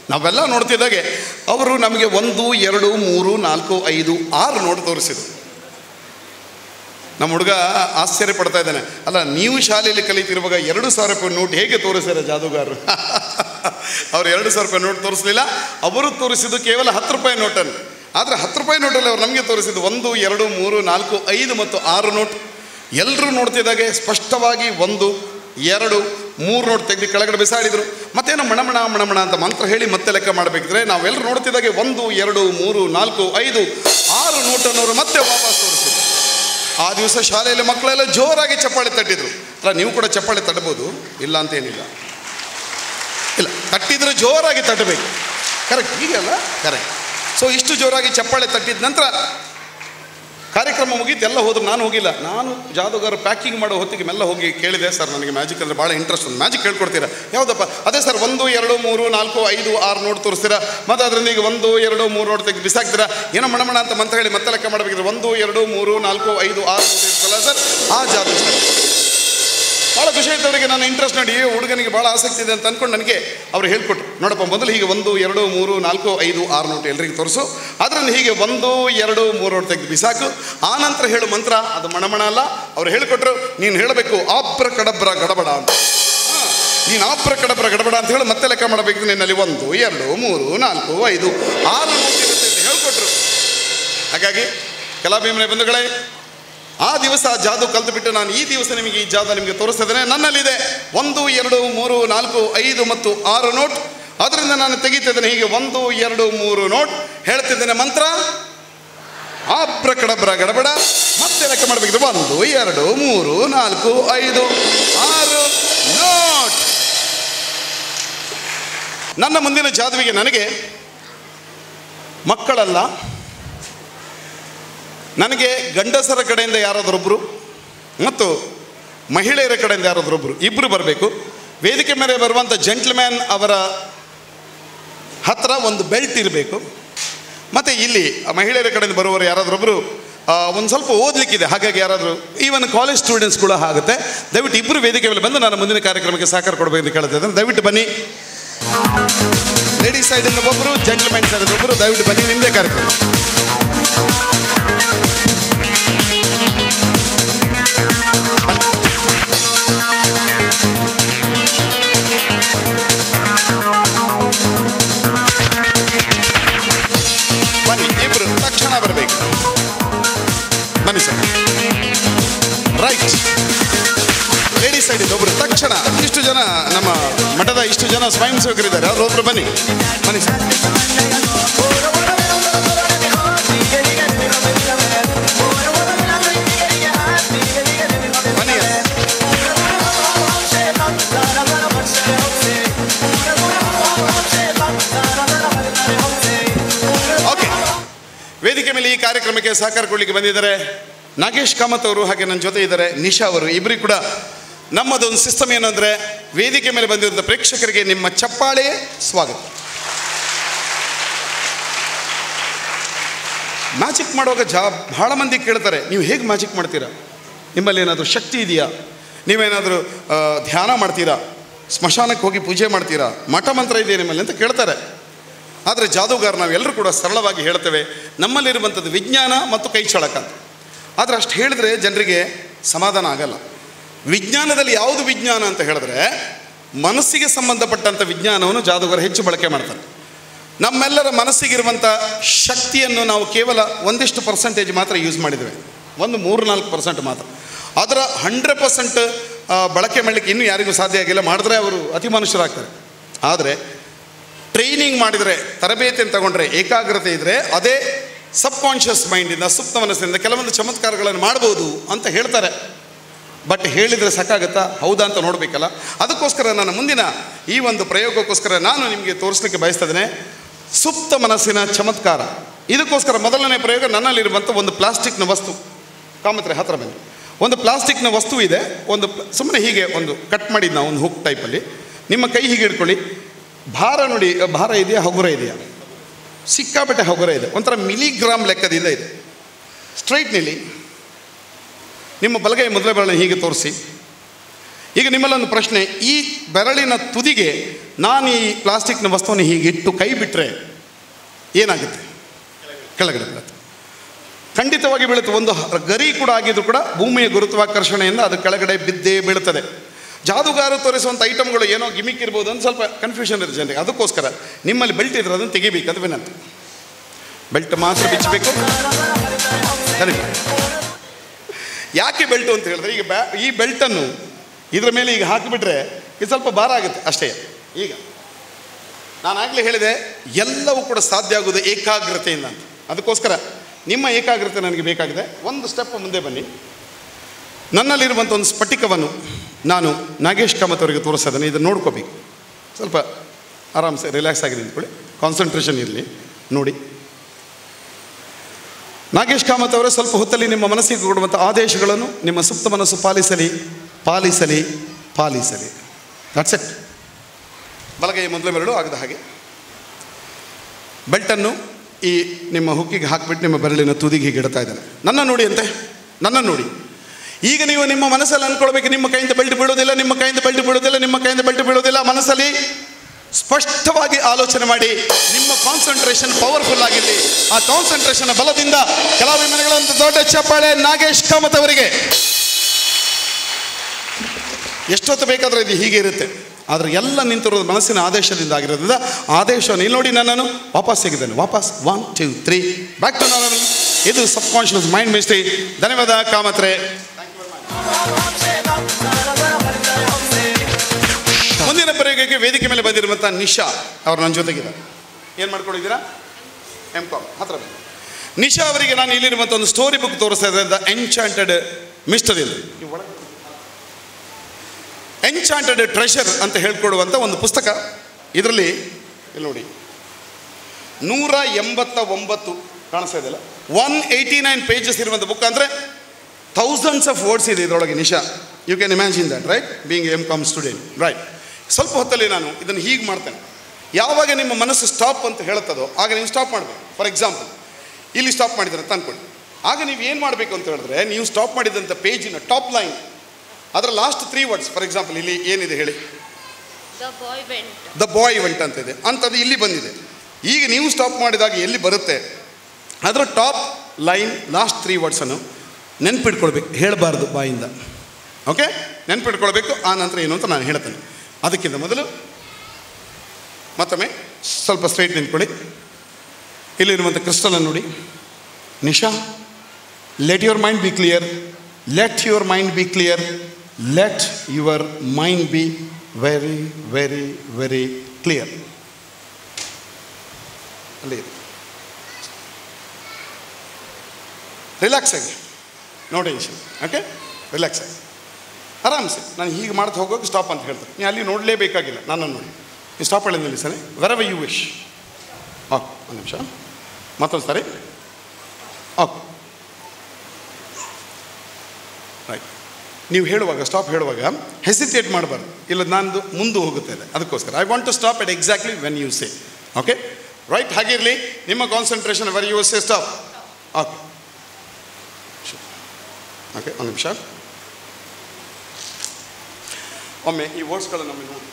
ನಾವೆಲ್ಲ ನೋಡ್ತಿದ್ದಾಗೆ ಅವರು ನಮಗೆ ಒಂದು ಎರಡು ಮೂರು ನಾಲ್ಕು ಐದು ಆರು ನೋಟ್ ತೋರಿಸಿದ್ರು ನಮ್ಮ ಹುಡುಗ ಆಶ್ಚರ್ಯ ಪಡ್ತಾ ಇದ್ದಾನೆ ಅಲ್ಲ ನೀವು ಶಾಲೆಯಲ್ಲಿ ಕಲಿತಿರುವಾಗ ಎರಡು ಸಾವಿರ ರೂಪಾಯಿ ನೋಟ್ ಹೇಗೆ ತೋರಿಸ್ತಾರೆ ಜಾದೂಗಾರರು ಅವ್ರು ಎರಡು ಸಾವಿರ ರೂಪಾಯಿ ನೋಟ್ ತೋರಿಸಲಿಲ್ಲ ಅವರು ತೋರಿಸಿದ್ದು ಕೇವಲ ಹತ್ತು ರೂಪಾಯಿ ನೋಟನ್ನು ಆದರೆ ಹತ್ತು ರೂಪಾಯಿ ನೋಟಲ್ಲಿ ಅವ್ರು ನಮಗೆ ತೋರಿಸಿದ್ದು ಒಂದು ಎರಡು ಮೂರು ನಾಲ್ಕು ಐದು ಮತ್ತು ಆರು ನೋಟ್ ಎಲ್ಲರೂ ನೋಡ್ತಿದ್ದಾಗೆ ಸ್ಪಷ್ಟವಾಗಿ ಒಂದು ಎರಡು ಮೂರು ನೋಟ್ ತೆಗೆದು ಕೆಳಗಡೆ ಬಿಸಾಡಿದ್ರು ಮತ್ತೇನೋ ಮಣಮಣ ಮಣಮಣ ಅಂತ ಮಂತ್ರ ಹೇಳಿ ಮತ್ತೆ ಲೆಕ್ಕ ಮಾಡಬೇಕಿದ್ರೆ ನಾವೆಲ್ಲರೂ ನೋಡ್ತಿದ್ದಾಗೆ ಒಂದು ಎರಡು ಮೂರು ನಾಲ್ಕು ಐದು ಆರು ನೋಟನ್ನು ಅವರು ಮತ್ತೆ ವಾಪಸ್ ತೋರಿಸಿದ್ರು ಆ ದಿವಸ ಶಾಲೆಯಲ್ಲಿ ಮಕ್ಕಳೆಲ್ಲ ಜೋರಾಗಿ ಚಪ್ಪಾಳೆ ತಟ್ಟಿದ್ರು ಅಲ್ಲ ನೀವು ಕೂಡ ಚಪ್ಪಾಳೆ ತಟ್ಟಬೋದು ಇಲ್ಲ ಅಂತ ಏನಿಲ್ಲ ಇಲ್ಲ ತಟ್ಟಿದ್ರೆ ಜೋರಾಗಿ ತಟ್ಟಬೇಕು ಕರೆಕ್ಟ್ ಹೀಗಲ್ಲ ಕರೆಕ್ಟ್ ಸೊ ಇಷ್ಟು ಜೋರಾಗಿ ಚಪ್ಪಾಳೆ ತಟ್ಟಿದ ನಂತರ ಕಾರ್ಯಕ್ರಮ ಮುಗೀತು ಎಲ್ಲ ಹೋದ್ರು ನಾನು ಹೋಗಿಲ್ಲ ನಾನು ಜಾದೂಗಾರ ಪ್ಯಾಕಿಂಗ್ ಮಾಡೋ ಹೊತ್ತಿಗೆ ಮೆಲ್ಲ ಹೋಗಿ ಕೇಳಿದೆ ಸರ್ ನನಗೆ ಮ್ಯಾಜಿಕ್ ಅಂದರೆ ಭಾಳ ಇಂಟ್ರೆಸ್ಟ್ ಒಂದು ಮ್ಯಾಜಿಕ್ ಹೇಳ್ಕೊಡ್ತೀರಾ ಯಾವುದಪ್ಪ ಅದೇ ಸರ್ ಒಂದು ಎರಡು ಮೂರು ನಾಲ್ಕು ಐದು ಆರು ನೋಟ್ ತೋರಿಸ್ತೀರಾ ಮತ್ತು ಅದರಿಂದ ಈಗ ಒಂದು ಎರಡು ಮೂರು ನೋಟ್ ತೆಗೆದು ಬಿಸಾಕ್ತೀರಾ ಏನೋ ಮಣಮಣ ಅಂತ ಮಂತ್ರ ಹೇಳಿ ಮತ್ತೆ ಲೆಕ್ಕ ಮಾಡಬೇಕಿದ್ರೆ ಒಂದು ಎರಡು ಮೂರು ನಾಲ್ಕು ಐದು ಆರು ನೋಟ್ ಇರ್ತಲ್ಲ ಸರ್ ಆ ಜಾದು ಸರ್ ಭಾಳ ಖುಷಿ ಆಯ್ತು ಅವರಿಗೆ ನಾನು ಇಂಟ್ರೆಸ್ಟ್ ನೋಡಿ ಈ ಹುಡುಗನಿಗೆ ಭಾಳ ಆಸಕ್ತಿ ಇದೆ ಅಂತ ಅಂದ್ಕೊಂಡು ನನಗೆ ಅವ್ರು ಹೇಳ್ಕೊಟ್ರು ನೋಡಪ್ಪ ಮೊದಲು ಹೀಗೆ ಒಂದು ಎರಡು ಮೂರು ನಾಲ್ಕು ಐದು ಆರು ನೋಟ್ ಎಲ್ರಿಗೂ ತೋರಿಸು ಅದರಲ್ಲಿ ಹೀಗೆ ಒಂದು ಎರಡು ಮೂರು ನೋಟ್ ತೆಗೆದು ಬಿಸಾಕು ಆ ನಂತರ ಹೇಳು ಮಂತ್ರ ಅದು ಮಣಮಣ ಅಲ್ಲ ಅವ್ರು ಹೇಳಿಕೊಟ್ರು ನೀನು ಹೇಳಬೇಕು ಆಪ್ರ ಕಡಬ್ರ ಗಡಬಡ ಅಂತ ಹಾ, ನೀನು ಆಪ್ರ ಕಡಬ್ರ ಗಡಬಡ ಅಂತ ಹೇಳಿ ಮತ್ತೆ ಲೆಕ್ಕ ಮಾಡಬೇಕು ನಿನ್ನಲ್ಲಿ ಒಂದು ಎರಡು ಮೂರು ನಾಲ್ಕು ಐದು ಆರು ನೋಟ್ ಇರುತ್ತೆ ಅಂತ ಹೇಳ್ಕೊಟ್ರು ಹಾಗಾಗಿ ಕಲಾಭಿಮನೆ ಬಂಧುಗಳೇ ಆ ದಿವಸ ಆ ಜಾದು ಕಲ್ತು ಬಿಟ್ಟು ನಾನು ಈ ದಿವಸ ನಿಮಗೆ ಈ ಜಾದು ನಿಮಗೆ ತೋರಿಸ್ತಾ ಇದ್ದೇನೆ ನನ್ನಲ್ಲಿದೆ ಒಂದು ಎರಡು ಮೂರು ನಾಲ್ಕು ಐದು ಮತ್ತು ಆರು ನೋಟ್ ಅದರಿಂದ ನಾನು ತೆಗಿತಿದ್ದೇನೆ ಹೀಗೆ ಒಂದು ಎರಡು ಮೂರು ನೋಟ್ ಹೇಳ್ತಿದ್ದೇನೆ ಮಂತ್ರ ಆಬ್ರ ಕಡಬ್ರ ಗಡಬಡ ಮತ್ತೆ ಲೆಕ್ಕ ಮಾಡಬೇಕಿದ್ರೆ ಒಂದು ಎರಡು ಮೂರು ನಾಲ್ಕು ಐದು ಆರು ನೋಟ್ ನನ್ನ ಮುಂದಿನ ಜಾದುವಿಗೆ ನನಗೆ ಮಕ್ಕಳಲ್ಲ ನನಗೆ ಗಂಡಸರ ಕಡೆಯಿಂದ ಯಾರಾದರೊಬ್ಬರು ಮತ್ತು ಮಹಿಳೆಯರ ಕಡೆಯಿಂದ ಯಾರಾದರೊಬ್ಬರು ಇಬ್ಬರು ಬರಬೇಕು ವೇದಿಕೆ ಮೇಲೆ ಬರುವಂಥ ಜೆಂಟ್ಲ್ಮ್ಯಾನ್ ಅವರ ಹತ್ರ ಒಂದು ಬೆಲ್ಟ್ ಇರಬೇಕು ಮತ್ತು ಇಲ್ಲಿ ಆ ಮಹಿಳೆಯರ ಕಡೆಯಿಂದ ಬರುವವರು ಯಾರಾದರೊಬ್ಬರು ಒಂದು ಸ್ವಲ್ಪ ಓದಲಿಕ್ಕಿದೆ ಹಾಗಾಗಿ ಯಾರಾದರೂ ಈವನ್ ಕಾಲೇಜ್ ಸ್ಟೂಡೆಂಟ್ಸ್ ಕೂಡ ಆಗುತ್ತೆ ದಯವಿಟ್ಟು ಇಬ್ಬರು ವೇದಿಕೆ ಮೇಲೆ ಬಂದು ನಾನು ಮುಂದಿನ ಕಾರ್ಯಕ್ರಮಕ್ಕೆ ಸಹಕಾರ ಕೊಡಬೇಕು ಅಂತ ಕೇಳ್ತಾ ಇದ್ದೇನೆ ದಯವಿಟ್ಟು ಬನ್ನಿ ಲೇಡೀಸ್ ಸೈಡಿಂದ ಒಬ್ಬರು ಜೆಂಟ್ಲ್ಮ್ಯಾನ್ ಸೈಡಿಂದ ಒಬ್ಬರು ದಯವಿಟ್ಟು ಬನ್ನಿ ನಿಮ್ಮದೇ ಕಾರ್ಯಕ್ರಮ ಬನ್ನಿ ಇಬ್ರು ತಕ್ಷಣ ಬರಬೇಕು ಬನ್ನಿ ಸರ್ ರೈಟ್ ಲೇಡಿ ಸೈಡ್ ಒಬ್ರು ತಕ್ಷಣ ಇಷ್ಟು ಜನ ನಮ್ಮ ಮಠದ ಇಷ್ಟು ಜನ ಸ್ವಯಂ ಸೇವಕರಿದ್ದಾರೆ ಅವ್ರು ಒಬ್ರು ಬನ್ನಿ ಬನ್ನಿ ಸರ್ ಬನ್ನಿ ಓಕೆ ವೇದಿಕೆ ಮೇಲೆ ಈ ಕಾರ್ಯಕ್ರಮಕ್ಕೆ ಸಹಕಾರ ಕೊಡಲಿಕ್ಕೆ ಬಂದಿದ್ದಾರೆ ನಾಗೇಶ್ ಕಾಮತ್ ಅವರು ಹಾಗೆ ನನ್ನ ಜೊತೆ ಇದ್ದಾರೆ ನಿಶಾ ಅವರು ಇಬ್ಬರಿಗೂ ಕೂಡ ನಮ್ಮದೊಂದು ಸಿಸ್ಟಮ್ ಏನು ಅಂದರೆ ವೇದಿಕೆ ಮೇಲೆ ಬಂದಿರುವಂಥ ಪ್ರೇಕ್ಷಕರಿಗೆ ನಿಮ್ಮ ಚಪ್ಪಾಳೆ ಸ್ವಾಗತ ಮ್ಯಾಜಿಕ್ ಮಾಡುವಾಗ ಜಾ ಭಾಳ ಮಂದಿ ಕೇಳ್ತಾರೆ ನೀವು ಹೇಗೆ ಮ್ಯಾಜಿಕ್ ಮಾಡ್ತೀರಾ ನಿಮ್ಮಲ್ಲಿ ಏನಾದರೂ ಶಕ್ತಿ ಇದೆಯಾ ನೀವೇನಾದರೂ ಆ, ಧ್ಯಾನ ಮಾಡ್ತೀರಾ ಸ್ಮಶಾನಕ್ಕೆ ಹೋಗಿ ಪೂಜೆ ಮಾಡ್ತೀರಾ ಮಠ ಮಂತ್ರ ಇದೆಯಾ ನಿಮ್ಮಲ್ಲಿ ಅಂತ ಕೇಳ್ತಾರೆ ಆದರೆ ಜಾದೂಗಾರ ನಾವೆಲ್ಲರೂ ಕೂಡ ಸರಳವಾಗಿ ಹೇಳ್ತೇವೆ ನಮ್ಮಲ್ಲಿರುವಂಥದ್ದು ವಿಜ್ಞಾನ ಮತ್ತು ಕೈ ಚಳಕ ಅಂತ ಆದರೆ ಅಷ್ಟು ಹೇಳಿದ್ರೆ ಜನರಿಗೆ ಸಮಾಧಾನ ಆಗಲ್ಲ ವಿಜ್ಞಾನದಲ್ಲಿ ಯಾವುದು ವಿಜ್ಞಾನ ಅಂತ ಹೇಳಿದ್ರೆ ಮನಸ್ಸಿಗೆ ಸಂಬಂಧಪಟ್ಟಂಥ ವಿಜ್ಞಾನವನ್ನು ಜಾದೂಗಾರ ಹೆಚ್ಚು ಬಳಕೆ ಮಾಡ್ತಾರೆ ನಮ್ಮೆಲ್ಲರ ಮನಸ್ಸಿಗಿರುವಂಥ ಶಕ್ತಿಯನ್ನು ನಾವು ಕೇವಲ ಒಂದಿಷ್ಟು ಪರ್ಸೆಂಟೇಜ್ ಮಾತ್ರ ಯೂಸ್ ಮಾಡಿದ್ದೇವೆ ಒಂದು ಮೂರು ನಾಲ್ಕು ಪರ್ಸೆಂಟ್ ಮಾತ್ರ ಅದರ ಹಂಡ್ರೆಡ್ ಪರ್ಸೆಂಟ್ ಬಳಕೆ ಮಾಡಲಿಕ್ಕೆ ಇನ್ನೂ ಯಾರಿಗೂ ಸಾಧ್ಯ ಆಗಿಲ್ಲ ಮಾಡಿದ್ರೆ ಅವರು ಅತಿ ಮನುಷ್ಯರಾಗ್ತಾರೆ ಆದರೆ ಟ್ರೈನಿಂಗ್ ಮಾಡಿದರೆ ತರಬೇತಿಯನ್ನು ತಗೊಂಡ್ರೆ ಏಕಾಗ್ರತೆ ಇದ್ದರೆ ಅದೇ ಸಬ್ ಕಾನ್ಷಿಯಸ್ ಮೈಂಡಿಂದ ಸುಪ್ತ ಮನಸ್ಸಿನಿಂದ ಕೆಲವೊಂದು ಚಮತ್ಕಾರಗಳನ್ನು ಮಾಡ್ಬೋದು ಅಂತ ಹೇಳ್ತಾರೆ ಬಟ್ ಹೇಳಿದರೆ ಸಾಕಾಗತ್ತಾ ಹೌದಾ ಅಂತ ನೋಡಬೇಕಲ್ಲ ಅದಕ್ಕೋಸ್ಕರ ನನ್ನ ಮುಂದಿನ ಈ ಒಂದು ಪ್ರಯೋಗಕ್ಕೋಸ್ಕರ ನಾನು ನಿಮಗೆ ತೋರಿಸ್ಲಿಕ್ಕೆ ಬಯಸ್ತಾ ಇದ್ದೇನೆ ಸುಪ್ತ ಮನಸ್ಸಿನ ಚಮತ್ಕಾರ ಇದಕ್ಕೋಸ್ಕರ ಮೊದಲನೇ ಪ್ರಯೋಗ ನನ್ನಲ್ಲಿರುವಂಥ ಒಂದು ಪ್ಲಾಸ್ಟಿಕ್ನ ವಸ್ತು ಕಾಮತ್ರೆ ಹತ್ರ ಬನ್ನಿ ಒಂದು ಪ್ಲಾಸ್ಟಿಕ್ನ ವಸ್ತು ಇದೆ ಒಂದು ಸುಮ್ಮನೆ ಹೀಗೆ ಒಂದು ಕಟ್ ಮಾಡಿದ್ದು ನಾವು ಒಂದು ಹುಕ್ ಟೈಪಲ್ಲಿ ನಿಮ್ಮ ಕೈ ಹೀಗೆ ಇಟ್ಕೊಳ್ಳಿ ಭಾರ ನೋಡಿ ಭಾರ ಇದೆಯಾ ಹಗುರ ಇದೆಯಾ ಸಿಕ್ಕಾಪಟ್ಟೆ ಹಗುರ ಇದೆ ಒಂಥರ ಮಿಲಿಗ್ರಾಮ್ ಲೆಕ್ಕದಿಂದ ಇದೆ ಸ್ಟ್ರೈಟ್ ನಿಲ್ಲಿ ನಿಮ್ಮ ಬಲಗೈ ಮೊದಲೇ ಬೆರಳನ್ನು ಹೀಗೆ ತೋರಿಸಿ ಈಗ ನಿಮ್ಮಲ್ಲೊಂದು ಪ್ರಶ್ನೆ ಈ ಬೆರಳಿನ ತುದಿಗೆ ನಾನು ಈ ಪ್ಲಾಸ್ಟಿಕ್ನ ವಸ್ತುವನ್ನು ಹೀಗೆ ಇಟ್ಟು ಕೈ ಬಿಟ್ಟರೆ ಏನಾಗುತ್ತೆ ಕೆಳಗಡೆ ಬೀಳುತ್ತೆ ಖಂಡಿತವಾಗಿ ಬೀಳುತ್ತೆ ಒಂದು ಹ- ಗರಿ ಕೂಡ ಆಗಿದ್ರು ಕೂಡ ಭೂಮಿಯ ಗುರುತ್ವಾಕರ್ಷಣೆಯಿಂದ ಅದು ಕೆಳಗಡೆ ಬಿದ್ದೇ ಬೀಳುತ್ತದೆ ಜಾದುಗಾರ ತೋರಿಸುವಂಥ ಐಟಮ್ಗಳು ಏನೋ ಗಿಮಿಕ್ ಇರ್ಬೋದು ಅಂತ ಸ್ವಲ್ಪ ಕನ್ಫ್ಯೂಷನ್ ಇದೆ ಜನರಿಗೆ ಅದಕ್ಕೋಸ್ಕರ ನಿಮ್ಮಲ್ಲಿ ಬೆಲ್ಟ್ ಇದ್ರೆ ಅದನ್ನು ತೆಗಿಬೇಕು ಅದು ವಿನಂತಿ ಬೆಲ್ಟ್ ಮಾತ್ರ ಬಿಚ್ಚಬೇಕು ಸರಿ ಯಾಕೆ ಬೆಲ್ಟು ಅಂತ ಹೇಳಿದ್ರೆ ಈಗ ಬ್ಯಾ ಈ ಬೆಲ್ಟನ್ನು ಇದರ ಮೇಲೆ ಈಗ ಹಾಕಿಬಿಟ್ರೆ ಇದು ಸ್ವಲ್ಪ ಭಾರ ಆಗುತ್ತೆ ಅಷ್ಟೇ ಈಗ ನಾನು ಆಗಲೇ ಹೇಳಿದೆ ಎಲ್ಲವೂ ಕೂಡ ಸಾಧ್ಯ ಆಗುವುದು ಏಕಾಗ್ರತೆಯಿಂದ ಅಂತ ಅದಕ್ಕೋಸ್ಕರ ನಿಮ್ಮ ಏಕಾಗ್ರತೆ ನನಗೆ ಬೇಕಾಗಿದೆ ಒಂದು ಸ್ಟೆಪ್ ಮುಂದೆ ಬನ್ನಿ ನನ್ನಲ್ಲಿರುವಂಥ ಒಂದು ಸ್ಫಟಿಕವನ್ನು ನಾನು ನಾಗೇಶ್ ಕಾಮತ್ ಅವರಿಗೆ ತೋರಿಸಿದ್ದೇನೆ ಇದನ್ನು ನೋಡ್ಕೋಬೇಕು ಸ್ವಲ್ಪ ಆರಾಮ್ಸೆ ರಿಲ್ಯಾಕ್ಸ್ ಆಗಿ ನಿಂತ್ಕೊಳ್ಳಿ ಕಾನ್ಸಂಟ್ರೇಷನ್ ಇರಲಿ ನೋಡಿ ನಾಗೇಶ್ ಕಾಮತ್ ಅವರೇ ಸ್ವಲ್ಪ ಹೊತ್ತಲ್ಲಿ ನಿಮ್ಮ ಮನಸ್ಸಿಗೆ ಕೊಡುವಂಥ ಆದೇಶಗಳನ್ನು ನಿಮ್ಮ ಸುಪ್ತ ಮನಸ್ಸು ಪಾಲಿಸಲಿ ಪಾಲಿಸಲಿ ಪಾಲಿಸಲಿ ದಟ್ಸ್ ಇಟ್ ಬಲಗೈ ಮೊದಲ ಬೆರಳು ಆಗದ ಹಾಗೆ ಬೆಲ್ಟನ್ನು ಈ ನಿಮ್ಮ ಹುಕ್ಕಿಗೆ ಹಾಕಿಬಿಟ್ಟು ನಿಮ್ಮ ಬೆರಳಿನ ತುದಿಗೆ ಹೀಗೆ ಇಡ್ತಾ ಇದ್ದಾನೆ ನನ್ನ ನೋಡಿ ಅಂತೆ ನನ್ನ ನೋಡಿ ಈಗ ನೀವು ನಿಮ್ಮ ಮನಸ್ಸಲ್ಲಿ ಅಂದ್ಕೊಳ್ಬೇಕು ನಿಮ್ಮ ಕೈಯಿಂದ ಬೆಲ್ಟ್ ಬೀಳೋದಿಲ್ಲ ನಿಮ್ಮ ಕೈಯಿಂದ ಬೆಲ್ಟ್ ಬೀಳೋದಿಲ್ಲ ನಿಮ್ಮ ಕೈಯಿಂದ ಬೆಲ್ಟ್ ಬೀಳೋದಿಲ್ಲ ಮನಸ್ಸಲ್ಲಿ ಸ್ಪಷ್ಟವಾಗಿ ಆಲೋಚನೆ ಮಾಡಿ ನಿಮ್ಮ ಕಾನ್ಸಂಟ್ರೇಷನ್ ಪವರ್ಫುಲ್ ಆಗಿರಲಿ ಆ ಕಾನ್ಸಂಟ್ರೇಷನ್ ಬಲದಿಂದ ಕಲಾಭಿಮಾನಿಗಳ ಒಂದು ದೊಡ್ಡ ಚಪ್ಪಾಳೆ ನಾಗೇಶ್ ಕಾಮತ್ ಅವರಿಗೆ ಎಷ್ಟೊತ್ತು ಬೇಕಾದ್ರೆ ಇದು ಹೀಗೆ ಇರುತ್ತೆ ಆದರೆ ಎಲ್ಲ ನಿಂತಿರೋದು ಮನಸ್ಸಿನ ಆದೇಶದಿಂದ ಆಗಿರೋದ್ರಿಂದ ಆದೇಶವನ್ನು ಇಲ್ಲಿ ನೋಡಿ ನನ್ನನ್ನು ವಾಪಸ್ ತೆಗೆದೇನೆ ವಾಪಸ್ one two three back to normal ಇದು ಸಬ್ ಕಾನ್ಷಿಯಸ್ ಮೈಂಡ್ ಮಿಸ್ಟ್ರಿ ಧನ್ಯವಾದ ಕಾಮತ್ರೆ ಮುಂದಿನ ಪ್ರಯೋಗಕ್ಕೆ ವೇದಿಕೆ ಮೇಲೆ ಬಂದಿರುವಂಥ ನಿಶಾ ಅವ್ರು ನನ್ನ ಜೊತೆಗಿದ್ದಾರೆ ಏನು ಮಾಡ್ಕೊಂಡಿದ್ದೀರಾ ಎಮ್ ಕಾಮ್ ಹತ್ರ ಬನ್ನಿ ನಿಶಾ ಅವರಿಗೆ ನಾನು ಇಲ್ಲಿರುವಂಥ ಒಂದು ಸ್ಟೋರಿ ಬುಕ್ ತೋರಿಸ್ತಾ ಇದ್ದೆ ದ ಎನ್ಚಾಂಟೆಡ್ ಮಿಸ್ಟರ್ ಇದು ಎನ್ಚಾಂಟೆಡ್ ಟ್ರೆಷರ್ ಅಂತ ಹೇಳ್ಕೊಡುವಂಥ ಒಂದು ಪುಸ್ತಕ ಇದರಲ್ಲಿ ಇಲ್ಲಿ ನೋಡಿ ನೂರ ಎಂಬತ್ತ ಒಂಬತ್ತು ಕಾಣಿಸ್ತಾ ಇದೆಯಲ್ಲ ಒನ್ ಏಯ್ಟಿ ನೈನ್ ಪೇಜಸ್ ಇರುವಂಥ ಬುಕ್ ಅಂದರೆ ಥೌಸಂಡ್ಸ್ ಆಫ್ ವರ್ಡ್ಸ್ ಇದೆ ಇದರೊಳಗೆ Nisha you can imagine that right being M Com student right ಸ್ವಲ್ಪ ಹೊತ್ತಲ್ಲಿ ನಾನು ಇದನ್ನು ಹೀಗೆ ಮಾಡ್ತೇನೆ ಯಾವಾಗ ನಿಮ್ಮ ಮನಸ್ಸು ಸ್ಟಾಪ್ ಅಂತ ಹೇಳುತ್ತದೋ ಆಗ ನೀವು ಸ್ಟಾಪ್ ಮಾಡಬೇಕು ಫಾರ್ ಎಕ್ಸಾಂಪಲ್ ಇಲ್ಲಿ ಸ್ಟಾಪ್ ಮಾಡಿದ್ರೆ ಅಂತ ಅನ್ಕೊಳ್ಳಿ ಆಗ ನೀವು ಏನು ಮಾಡಬೇಕು ಅಂತ ಹೇಳಿದ್ರೆ ನೀವು ಸ್ಟಾಪ್ ಮಾಡಿದಂಥ ಪೇಜಿನ ಟಾಪ್ ಲೈನ್ ಅದರ last three words for example ಇಲ್ಲಿ ಏನಿದೆ ಹೇಳಿ The boy went. The boy went ಅಂತ ಇದೆ ಅಂಥದ್ದು ಇಲ್ಲಿ ಬಂದಿದೆ ಈಗ ನೀವು ಸ್ಟಾಪ್ ಮಾಡಿದಾಗ ಎಲ್ಲಿ ಬರುತ್ತೆ ಅದರ ಟಾಪ್ ಲೈನ್ ಲಾಸ್ಟ್ ತ್ರೀ ವರ್ಡ್ಸನ್ನು ನೆನ್ಪಿಟ್ಕೊಳ್ಬೇಕು ಹೇಳಬಾರ್ದು ಬಾಯಿಂದ ಓಕೆ ನೆನ್ಪಿಟ್ಕೊಳ್ಬೇಕು ಆ ನಂತರ ಏನು ಅಂತ ನಾನು ಹೇಳ್ತೇನೆ ಅದಕ್ಕಿಂತ ಮೊದಲು ಮತ್ತೊಮ್ಮೆ ಸ್ವಲ್ಪ ಸ್ಟ್ರೈಟ್ ನಿಂತ್ಕೊಳ್ಳಿ ಇಲ್ಲಿರುವಂಥ ಕ್ರಿಸ್ಟಲನ್ನು ನೋಡಿ Nisha let your mind be clear let your mind be clear let your mind be very very very clear ಅಲ್ಲಿ ರಿಲ್ಯಾಕ್ಸ್ ಆಗಿ ನೋ ಟೆನ್ಷನ್ ಓಕೆ ರಿಲ್ಯಾಕ್ಸ್ ಆಗಿ ಆರಾಮ್ಸೆ ನಾನು ಹೀಗೆ ಮಾಡ್ತಾ ಹೋಗೋಕೆ ಸ್ಟಾಪ್ ಅಂತ ಹೇಳ್ತಾರೆ ನೀವು ಅಲ್ಲಿ ನೋಡಲೇಬೇಕಾಗಿಲ್ಲ ನಾನು ನೋಡಿ ನೀವು ಸ್ಟಾಪ್ ಹೇಳಿ ನಿಲ್ಲಿಸ್ತಾನೆ ವೆರವ ಯು ವಿಶ್ ಓಕೆ ಒಂದು ನಿಮಿಷ ಮತ್ತೊಂದು ಸಾರಿ ಓಕೆ ರೈಟ್ ನೀವು ಹೇಳುವಾಗ ಸ್ಟಾಪ್ ಹೇಳುವಾಗ ಹೆಸಿಟೇಟ್ ಮಾಡಬಾರ್ದು ಇಲ್ಲ ನಂದು ಮುಂದೆ ಹೋಗುತ್ತೆ ಅದು. ಅದಕ್ಕೋಸ್ಕರ I want to stop at exactly when you say okay right ಹಾಗಿರಲಿ ನಿಮ್ಮ concentration where you say stop okay okay ಒಂದು ನಿಮಿಷ ಒಮ್ಮೆ ಈ ವರ್ಡ್ಸ್ಗಳನ್ನು ಒಮ್ಮೆ ನೋಡಿ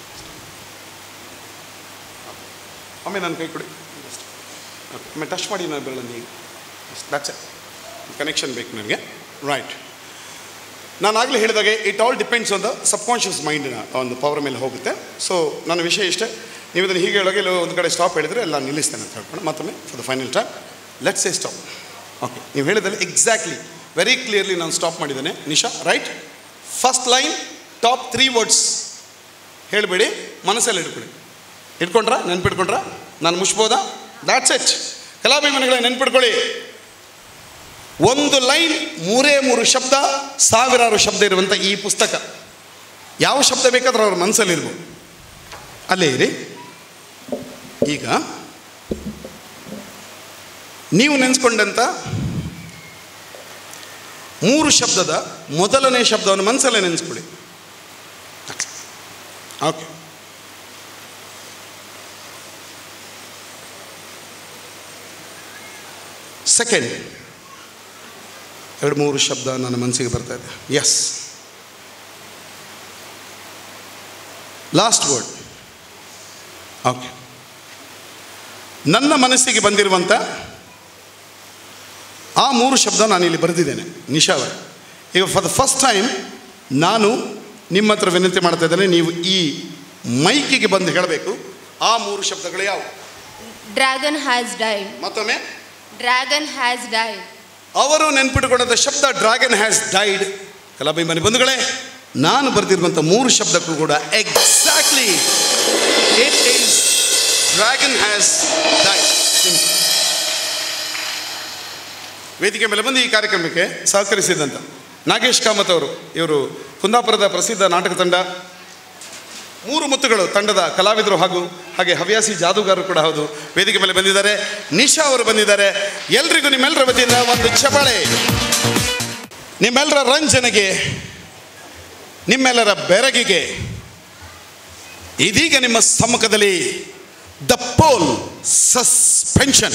ಒಮ್ಮೆ ನನ್ನ ಕೈ ಕೊಡಿ ಓಕೆ ಒಮ್ಮೆ ಟಚ್ ಮಾಡಿ ನಾನು ಬೆರಳನ್ನು ಈಗ ದಟ್ಸ್ ಕನೆಕ್ಷನ್ ಬೇಕು ನನಗೆ ರೈಟ್ ನಾನು ಆಗಲೇ ಹೇಳಿದಾಗೆ it all depends on the subconscious ಮೈಂಡಿನ ಒಂದು ಪವರ್ ಮೇಲೆ ಹೋಗುತ್ತೆ ಸೊ ನನ್ನ ವಿಷಯ ಇಷ್ಟೇ ನೀವು ಇದನ್ನು ಹೀಗೆ ಹೇಳೋಕೆ ಇಲ್ಲ ಒಂದು ಕಡೆ ಸ್ಟಾಪ್ ಹೇಳಿದರೆ ಎಲ್ಲ ನಿಲ್ಲಿಸ್ತೇನೆ ಅಂತ ಹೇಳ್ಕೊಂಡು ಮತ್ತೊಮ್ಮೆ for the final time let's a stop okay ನೀವು ಹೇಳಿದಲ್ಲಿ ಎಕ್ಸಾಕ್ಟ್ಲಿ ವೆರಿ ಕ್ಲಿಯರ್ಲಿ ನಾನು ಸ್ಟಾಪ್ ಮಾಡಿದ್ದೇನೆ Nisha right first line top three words ಹೇಳಬೇಡಿ ಮನಸ್ಸಲ್ಲಿ ಇಟ್ಕೊಳ್ಳಿ ಇಟ್ಕೊಂಡ್ರಾ ನೆನ್ಪಿಟ್ಕೊಂಡ್ರಾ ನಾನು ಮುಷ್ಬೋದಾ ದಾಟ್ಸ್ ಇಟ್ ಕಲಾಭಿಮಾನಿಗಳೇ ನೆನ್ಪಿಟ್ಕೊಳ್ಳಿ ಒಂದು ಲೈನ್ ಮೂರೇ ಮೂರು ಶಬ್ದ ಸಾವಿರಾರು ಶಬ್ದ ಇರುವಂಥ ಈ ಪುಸ್ತಕ ಯಾವ ಶಬ್ದ ಬೇಕಾದ್ರೂ ಅವ್ರ ಮನಸ್ಸಲ್ಲಿ ಇರ್ಬೋದು ಅಲ್ಲೇ ಇರಿ ಈಗ ನೀವು ನೆನೆಸ್ಕೊಂಡಂಥ ಮೂರು ಶಬ್ದದ ಮೊದಲನೇ ಶಬ್ದವನ್ನು ಮನಸ್ಸಲ್ಲೇ ನೆನೆಸ್ಕೊಳ್ಳಿ ಓಕೆ ಸೆಕೆಂಡ್ ಎರಡು ಮೂರು ಶಬ್ದ ನನ್ನ ಮನಸ್ಸಿಗೆ ಬರ್ತಾ ಇದೆ ಎಸ್ ಲಾಸ್ಟ್ ವರ್ಡ್ ಓಕೆ ನನ್ನ ಮನಸ್ಸಿಗೆ ಬಂದಿರುವಂಥ ಆ ಮೂರು ಶಬ್ದ ನಾನು ಇಲ್ಲಿ ಬರೆದಿದ್ದೇನೆ ನಿಶಾ ಅವರೇ ಈಗ ಫಾರ್ ದ ಫಸ್ಟ್ ಟೈಮ್ ನಾನು ನಿಮ್ಮ ಹತ್ರ ವಿನಂತಿ ಮಾಡ್ತಾ ಇದ್ದೇನೆ ನೀವು ಈ ಮೈಕಿಗೆ ಬಂದು ಹೇಳಬೇಕು ಆ ಮೂರು ಶಬ್ದಗಳು ಯಾವುವು Dragon has died. ಮತ್ತೊಮ್ಮೆ Dragon has died. ಅವರು ನೆನ್ಪಿಟ್ಟುಕೊಂಡಂಥ ಶಬ್ದ ಡ್ರ್ಯಾಗನ್ ಹ್ಯಾಸ್ ಡೈಡ್ ಕಲಾಭಿಮಾನಿ ಬಂಧುಗಳೇ ನಾನು ಬರೆದಿರುವಂಥ ಮೂರು ಶಬ್ದಕ್ಕೂ ಕೂಡ exactly it is dragon has died ವೇದಿಕೆ ಮೇಲೆ ಬಂದು ಈ ಕಾರ್ಯಕ್ರಮಕ್ಕೆ ಸಹಕರಿಸಿದಂಥ ನಾಗೇಶ್ ಕಾಮತ್ ಅವರು ಇವರು ಕುಂದಾಪುರದ ಪ್ರಸಿದ್ಧ ನಾಟಕ ತಂಡ ಮೂರು ಮುತ್ತುಗಳು ತಂಡದ ಕಲಾವಿದರು ಹಾಗೂ ಹಾಗೆ ಹವ್ಯಾಸಿ ಜಾದೂಗಾರರು ಕೂಡ ಹೌದು ವೇದಿಕೆ ಮೇಲೆ ಬಂದಿದ್ದಾರೆ ನಿಶಾ ಅವರು ಬಂದಿದ್ದಾರೆ ಎಲ್ರಿಗೂ ನಿಮ್ಮೆಲ್ಲರ ವತಿಯಿಂದ ಒಂದು ಚಪಾಳೆ ನಿಮ್ಮೆಲ್ಲರ ರಂಜನೆಗೆ ನಿಮ್ಮೆಲ್ಲರ ಬೆರಗಿಗೆ ಇದೀಗ ನಿಮ್ಮ ಸಮ್ಮುಖದಲ್ಲಿ ದ ಪೋಲ್ ಸಸ್ಪೆನ್ಷನ್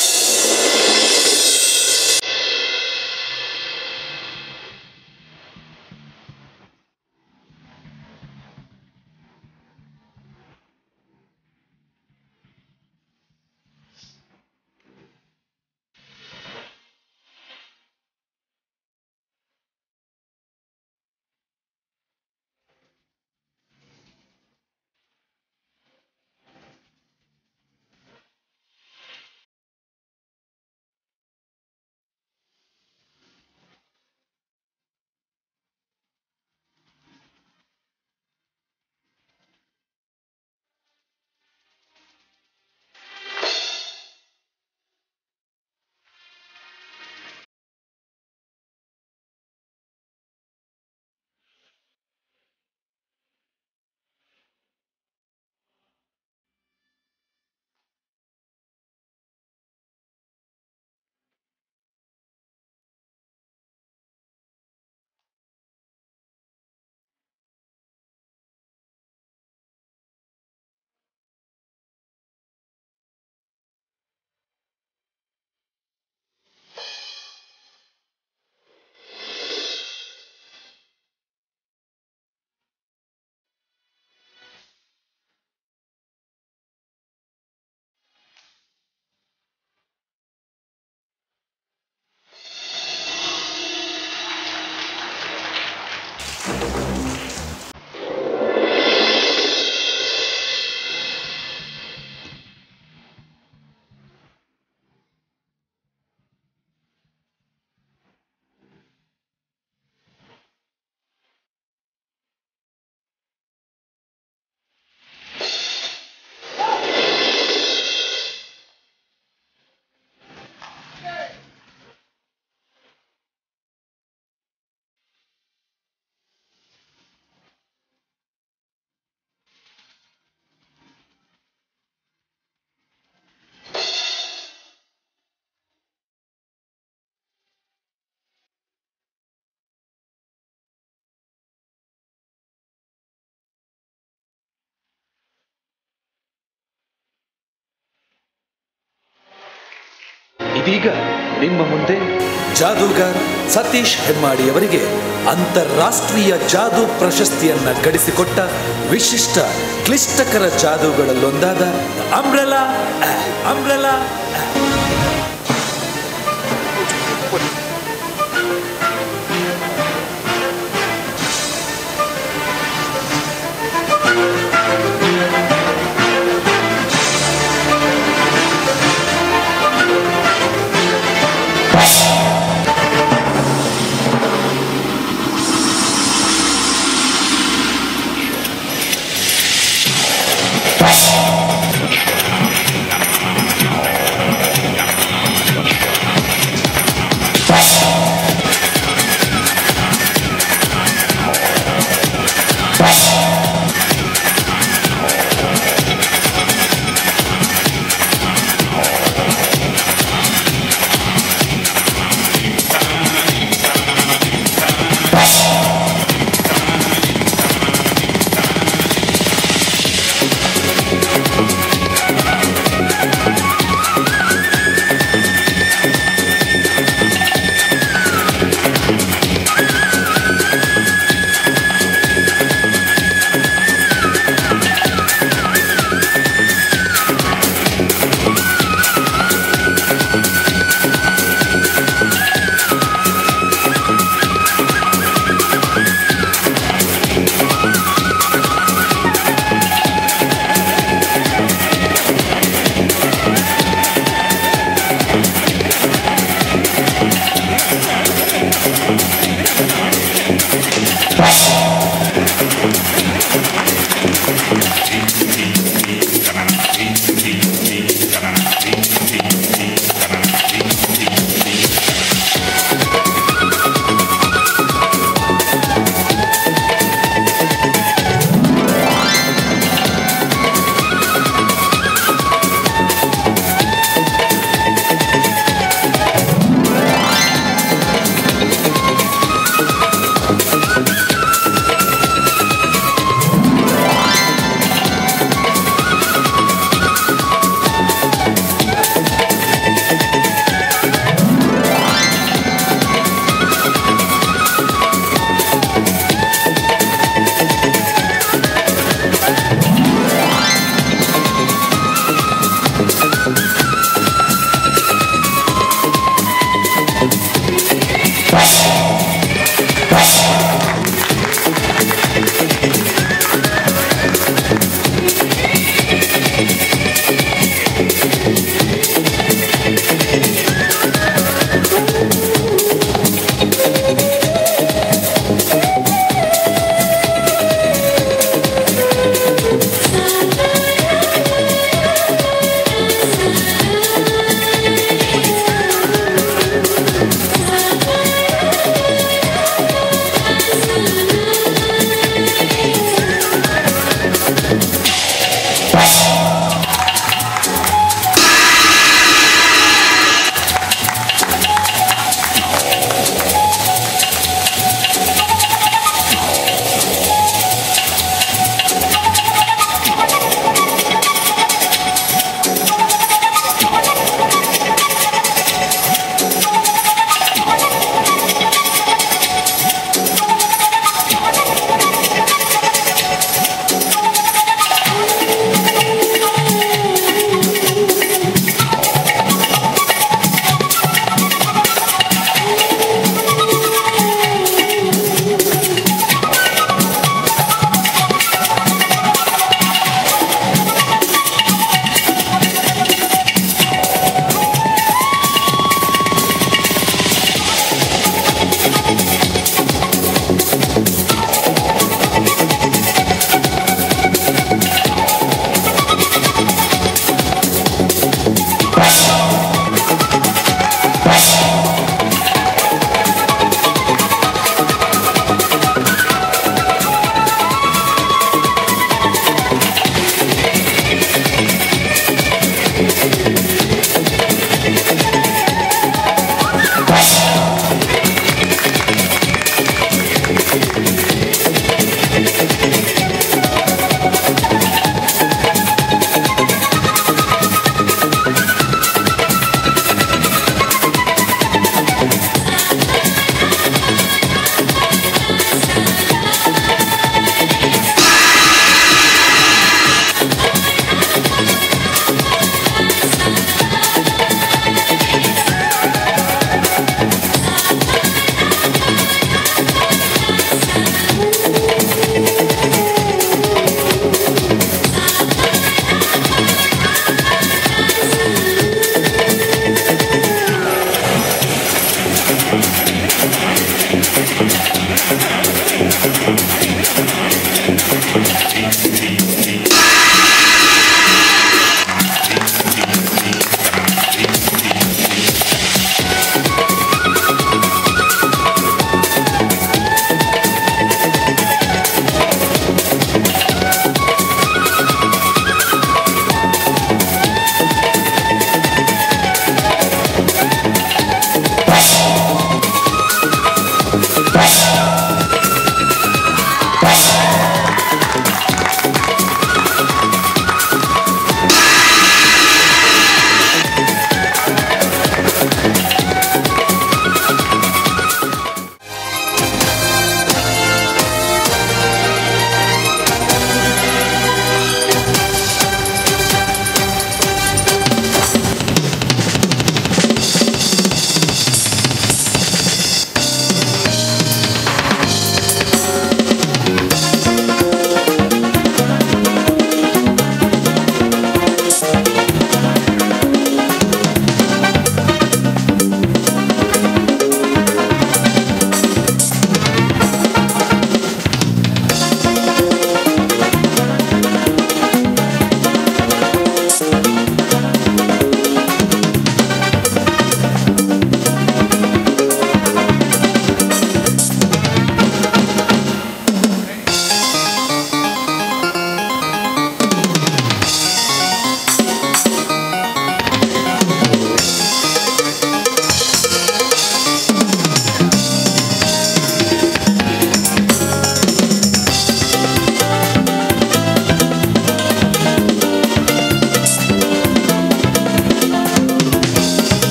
ಇದೀಗ ನಿಮ್ಮ ಮುಂದೆ ಜಾದೂಗಾರ್ ಸತೀಶ್ ಹೆಮ್ಮಾಡಿ ಅವರಿಗೆ ಅಂತಾರಾಷ್ಟ್ರೀಯ ಜಾದೂ ಪ್ರಶಸ್ತಿಯನ್ನ ಗಳಿಸಿಕೊಟ್ಟ ವಿಶಿಷ್ಟ ಕ್ಲಿಷ್ಟಕರ ಜಾದೂಗಳಲ್ಲೊಂದಾದ ಅಂಬ್ರೆಲಾ ಅಂಬ್ರೆಲಾ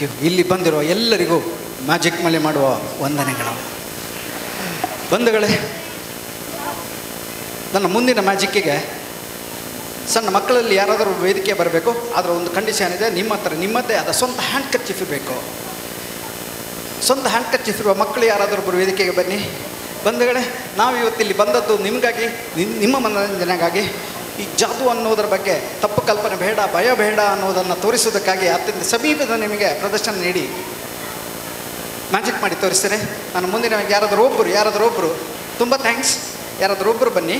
ಥ್ಯಾಂಕ್ ಯು ಇಲ್ಲಿ ಬಂದಿರುವ ಎಲ್ಲರಿಗೂ ಮ್ಯಾಜಿಕ್ ಮಲೆ ಮಾಡುವ ವಂದನೆಗಳು ಬಂಧುಗಳೇ ನನ್ನ ಮುಂದಿನ ಮ್ಯಾಜಿಕ್ಕಿಗೆ ಸಣ್ಣ ಮಕ್ಕಳಲ್ಲಿ ಯಾರಾದರೂ ವೇದಿಕೆ ಬರಬೇಕು ಆದರೆ ಒಂದು ಕಂಡೀಷನ್ ಇದೆ ನಿಮ್ಮ ಹತ್ರ ನಿಮ್ಮದೇ ಆದ ಸ್ವಂತ ಹ್ಯಾಂಡ್ ಕರ್ಚಿಫ್ ಬೇಕು ಸ್ವಂತ ಹ್ಯಾಂಡ್ ಕರ್ಚಿಫ್ ಇರುವ ಮಕ್ಕಳು ಯಾರಾದರೂ ಒಬ್ಬರು ವೇದಿಕೆಗೆ ಬನ್ನಿ ಬಂಧುಗಳೇ ನಾವು ಇವತ್ತಿಲ್ಲಿ ಬಂದದ್ದು ನಿಮಗಾಗಿ ನಿಮ್- ನಿಮ್ಮ ಮನೋರಂಜನೆಗಾಗಿ ಈ ಜಾದು ಅನ್ನೋದರ ಬಗ್ಗೆ ತಪ್ಪು ಕಲ್ಪನೆ ಬೇಡ ಭಯ ಬೇಡ ಅನ್ನೋದನ್ನು ತೋರಿಸೋದಕ್ಕಾಗಿ ಅತ್ಯಂತ ಸಮೀಪದ ನಿಮಗೆ ಪ್ರದರ್ಶನ ನೀಡಿ ಮ್ಯಾಜಿಕ್ ಮಾಡಿ ತೋರಿಸ್ತೇನೆ ನಾನು ಮುಂದಿನ ಯಾರಾದರೂ ಒಬ್ಬರು ಯಾರಾದರೂ ಒಬ್ಬರು ತುಂಬ ಥ್ಯಾಂಕ್ಸ್ ಯಾರಾದರೂ ಒಬ್ಬರು ಬನ್ನಿ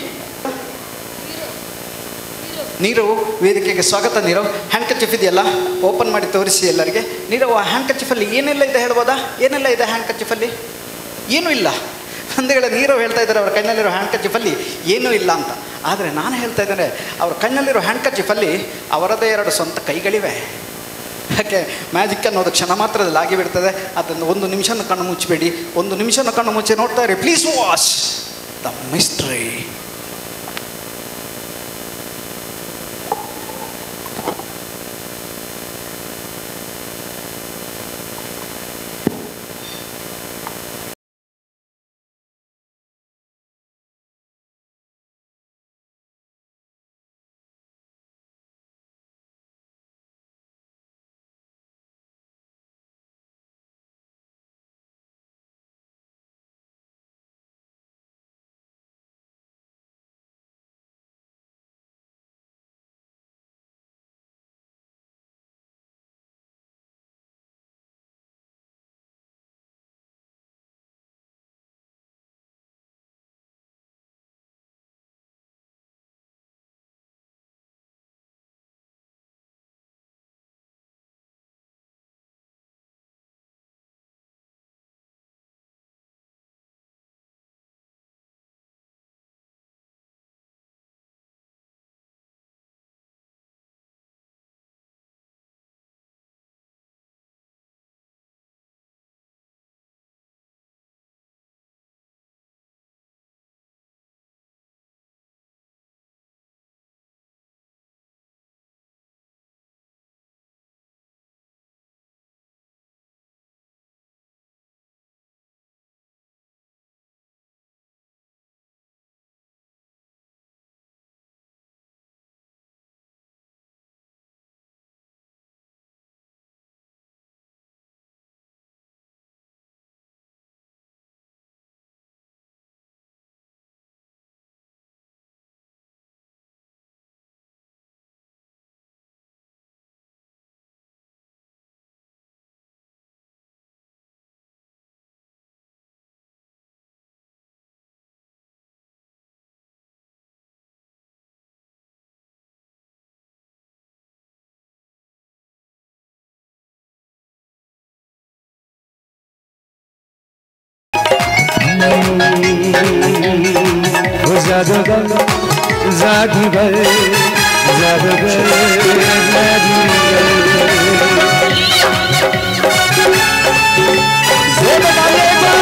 ನೀರು ವೇದಿಕೆಗೆ ಸ್ವಾಗತ ನೀರು ಹ್ಯಾಂಡ್ ಕಚಿಫ್ ಇದೆಯಲ್ಲ ಓಪನ್ ಮಾಡಿ ತೋರಿಸಿ ಎಲ್ಲರಿಗೆ ನೀರು ಆ ಹ್ಯಾಂಡ್ ಕಚಿಫಲ್ಲಿ ಏನೆಲ್ಲ ಇದೆ ಹೇಳ್ಬೋದಾ ಏನೆಲ್ಲ ಇದೆ ಹ್ಯಾಂಡ್ ಕಚಿಫಲ್ಲಿ ಏನೂ ಇಲ್ಲ ಒಂದುಗಳ ನೀರು ಹೇಳ್ತಾ ಇದ್ದಾರೆ ಅವ್ರ ಕಣ್ಣಲ್ಲಿರೋ ಹ್ಯಾಂಡ್ ಕಚಿಫಲ್ಲಿ ಏನೂ ಇಲ್ಲ ಅಂತ ಆದರೆ ನಾನು ಹೇಳ್ತಾ ಇದ್ದೇನೆ ಅವ್ರ ಕಣ್ಣಲ್ಲಿರೋ ಹ್ಯಾಂಡ್ ಕಚಿಫಲ್ಲಿ ಅವರದೇ ಎರಡು ಸ್ವಂತ ಕೈಗಳಿವೆ ಯಾಕೆ ಮ್ಯಾಜಿಕ್ ಅನ್ನೋದು ಕ್ಷಣ ಮಾತ್ರದಲ್ಲಿ ಆಗಿಬಿಡ್ತದೆ ಅದನ್ನು ಒಂದು ನಿಮಿಷನೂ ಕಣ್ಣು ಮುಚ್ಚಬೇಡಿ ಒಂದು ನಿಮಿಷನೂ ಕಣ್ಣು ಮುಚ್ಚಿ ನೋಡ್ತಾ ಇರಿ ಪ್ಲೀಸ್ ವಾಚ್ ದ ಮಿಸ್ಟ್ರಿ वो जादूगर जादूगर जादूगर जादूगर ये बताइएगा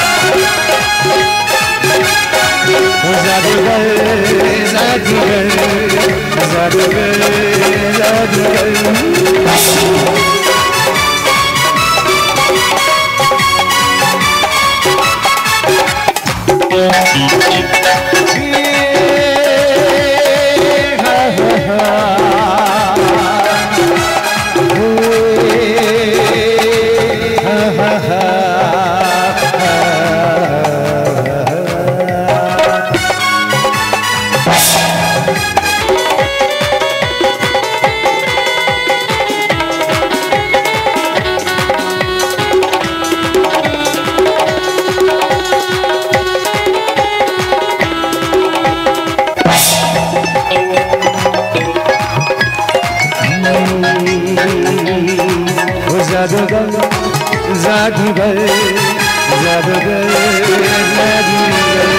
वो जादूगर जादूगर जादूगर जादूगर वो जादूगर जादूगर जादूगर जादूगर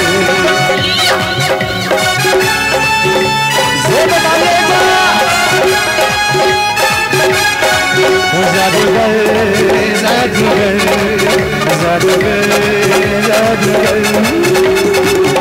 ये बताइएगा वो जादूगर जादूगर जादूगर जादूगर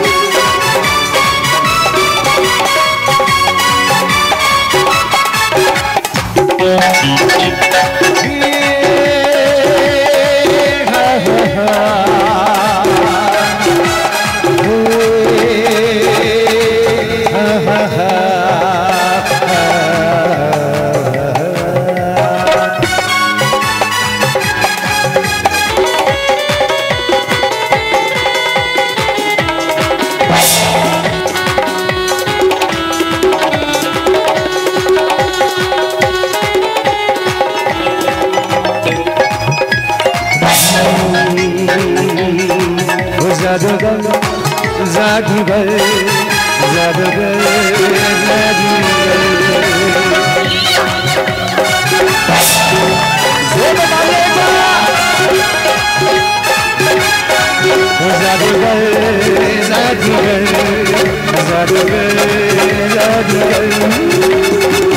जादूगर जादूगर जादूगर जादूगर जादूगर जादूगर जादूगर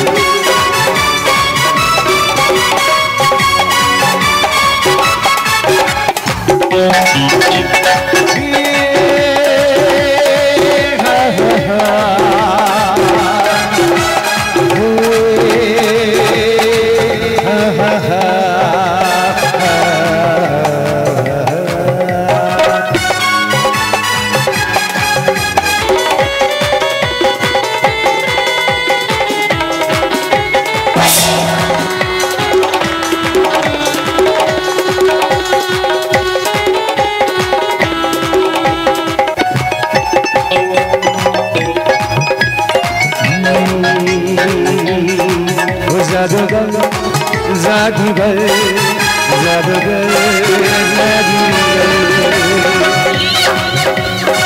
जादूगर जादूगर जादूगर जादूगर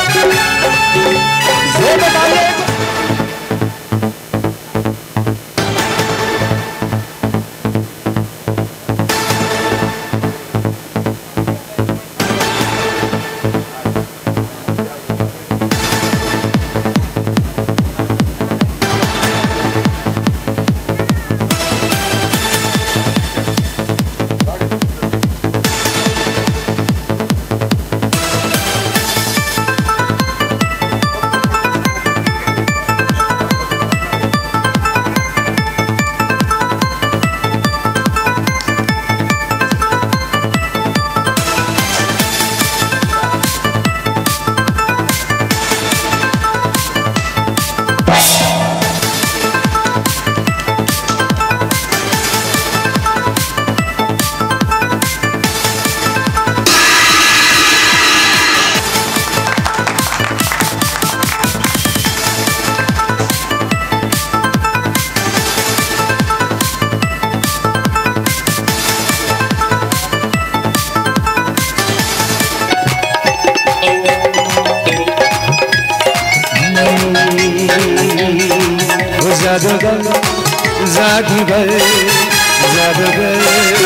जादूगर जादूगर जादूगर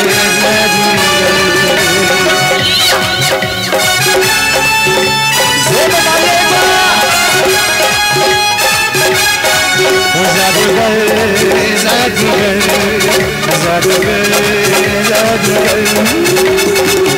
जादूगर जादूगर जादूगर जादूगर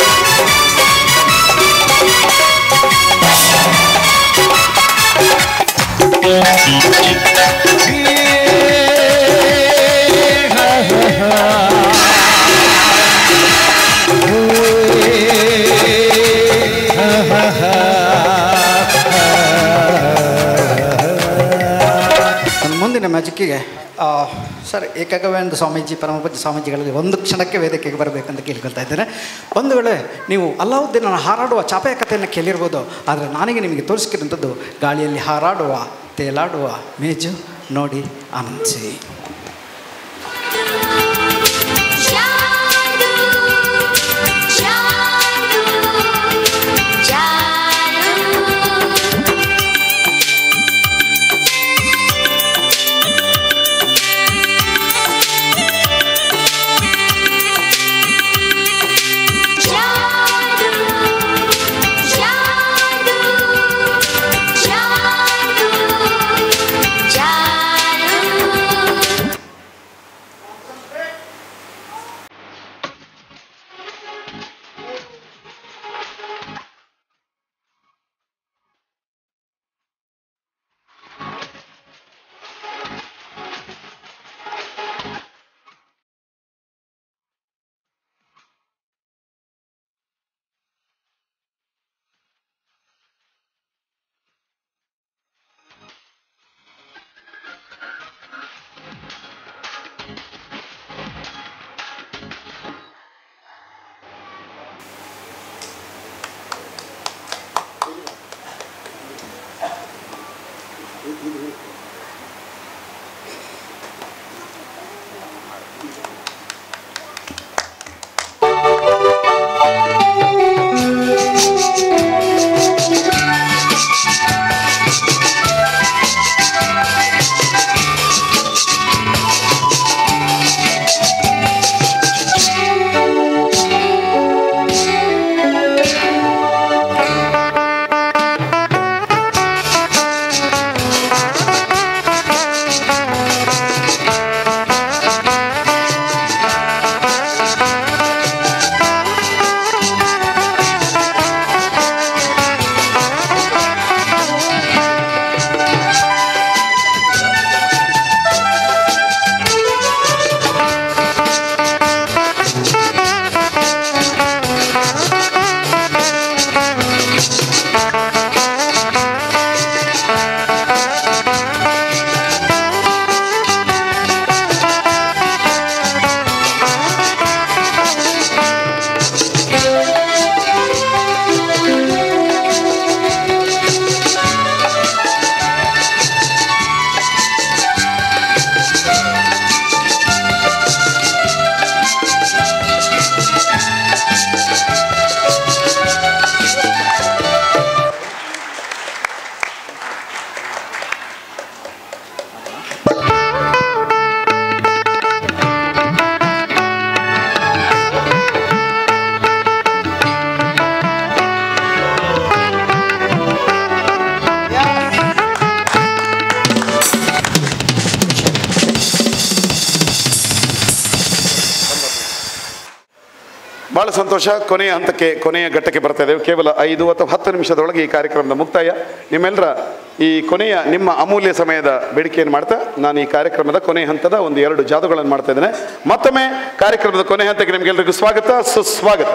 ನನ್ನ ಮುಂದಿನ ಮ್ಯಾಜಿಕ್ಕಿಗೆ ಆ, ಸರ್ ಏಕಗವೇಂದ್ರ ಸ್ವಾಮೀಜಿ ಪರಮಪೂಜ್ಯ ಸ್ವಾಮೀಜಿಗಳಲ್ಲಿ ಒಂದು ಕ್ಷಣಕ್ಕೆ ವೇದಿಕೆಗೆ ಬರಬೇಕಂತ ಕೇಳ್ಕೊಳ್ತಾ ಇದ್ದೇನೆ ಒಂದು ವೇಳೆ ನೀವು ಅಲ್ಲಾವುದ್ದೀನನ ಹಾರಾಡುವ ಚಾಪೆಯ ಕಥೆಯನ್ನು ಕೇಳಿರ್ಬೋದು ಆದರೆ ನಾನೀಗ ನಿಮಗೆ ತೋರಿಸ್ಕಿರುವಂಥದ್ದು ಗಾಳಿಯಲ್ಲಿ ಹಾರಾಡುವ ತೇಲಾಡುವ ಮೇಜು ನೋಡಿ ಆನಂದಿಸಿ ಜಾದು ಜಾದು ಜಾದು ಜಾದು ಜಾದು ಜಾದು ಜಾದು ಭಾಳ ಸಂತೋಷ ಕೊನೆಯ ಹಂತಕ್ಕೆ ಕೊನೆಯ ಘಟ್ಟಕ್ಕೆ ಬರ್ತಾ ಇದ್ದೇವೆ ಕೇವಲ ಐದು ಅಥವಾ ಹತ್ತು ನಿಮಿಷದೊಳಗೆ ಈ ಕಾರ್ಯಕ್ರಮದ ಮುಕ್ತಾಯ ನಿಮ್ಮೆಲ್ಲರ ಈ ಕೊನೆಯ ನಿಮ್ಮ ಅಮೂಲ್ಯ ಸಮಯದ ಬೇಡಿಕೆಯನ್ನು ಮಾಡ್ತಾ ನಾನು ಈ ಕಾರ್ಯಕ್ರಮದ ಕೊನೆಯ ಹಂತದ ಒಂದು ಎರಡು ಜಾದುಗಳನ್ನು ಮಾಡ್ತಾ ಇದ್ದೇನೆ ಮತ್ತೊಮ್ಮೆ ಕಾರ್ಯಕ್ರಮದ ಕೊನೆಯ ಹಂತಕ್ಕೆ ನಿಮಗೆಲ್ಲರಿಗೂ ಸ್ವಾಗತ ಸುಸ್ವಾಗತ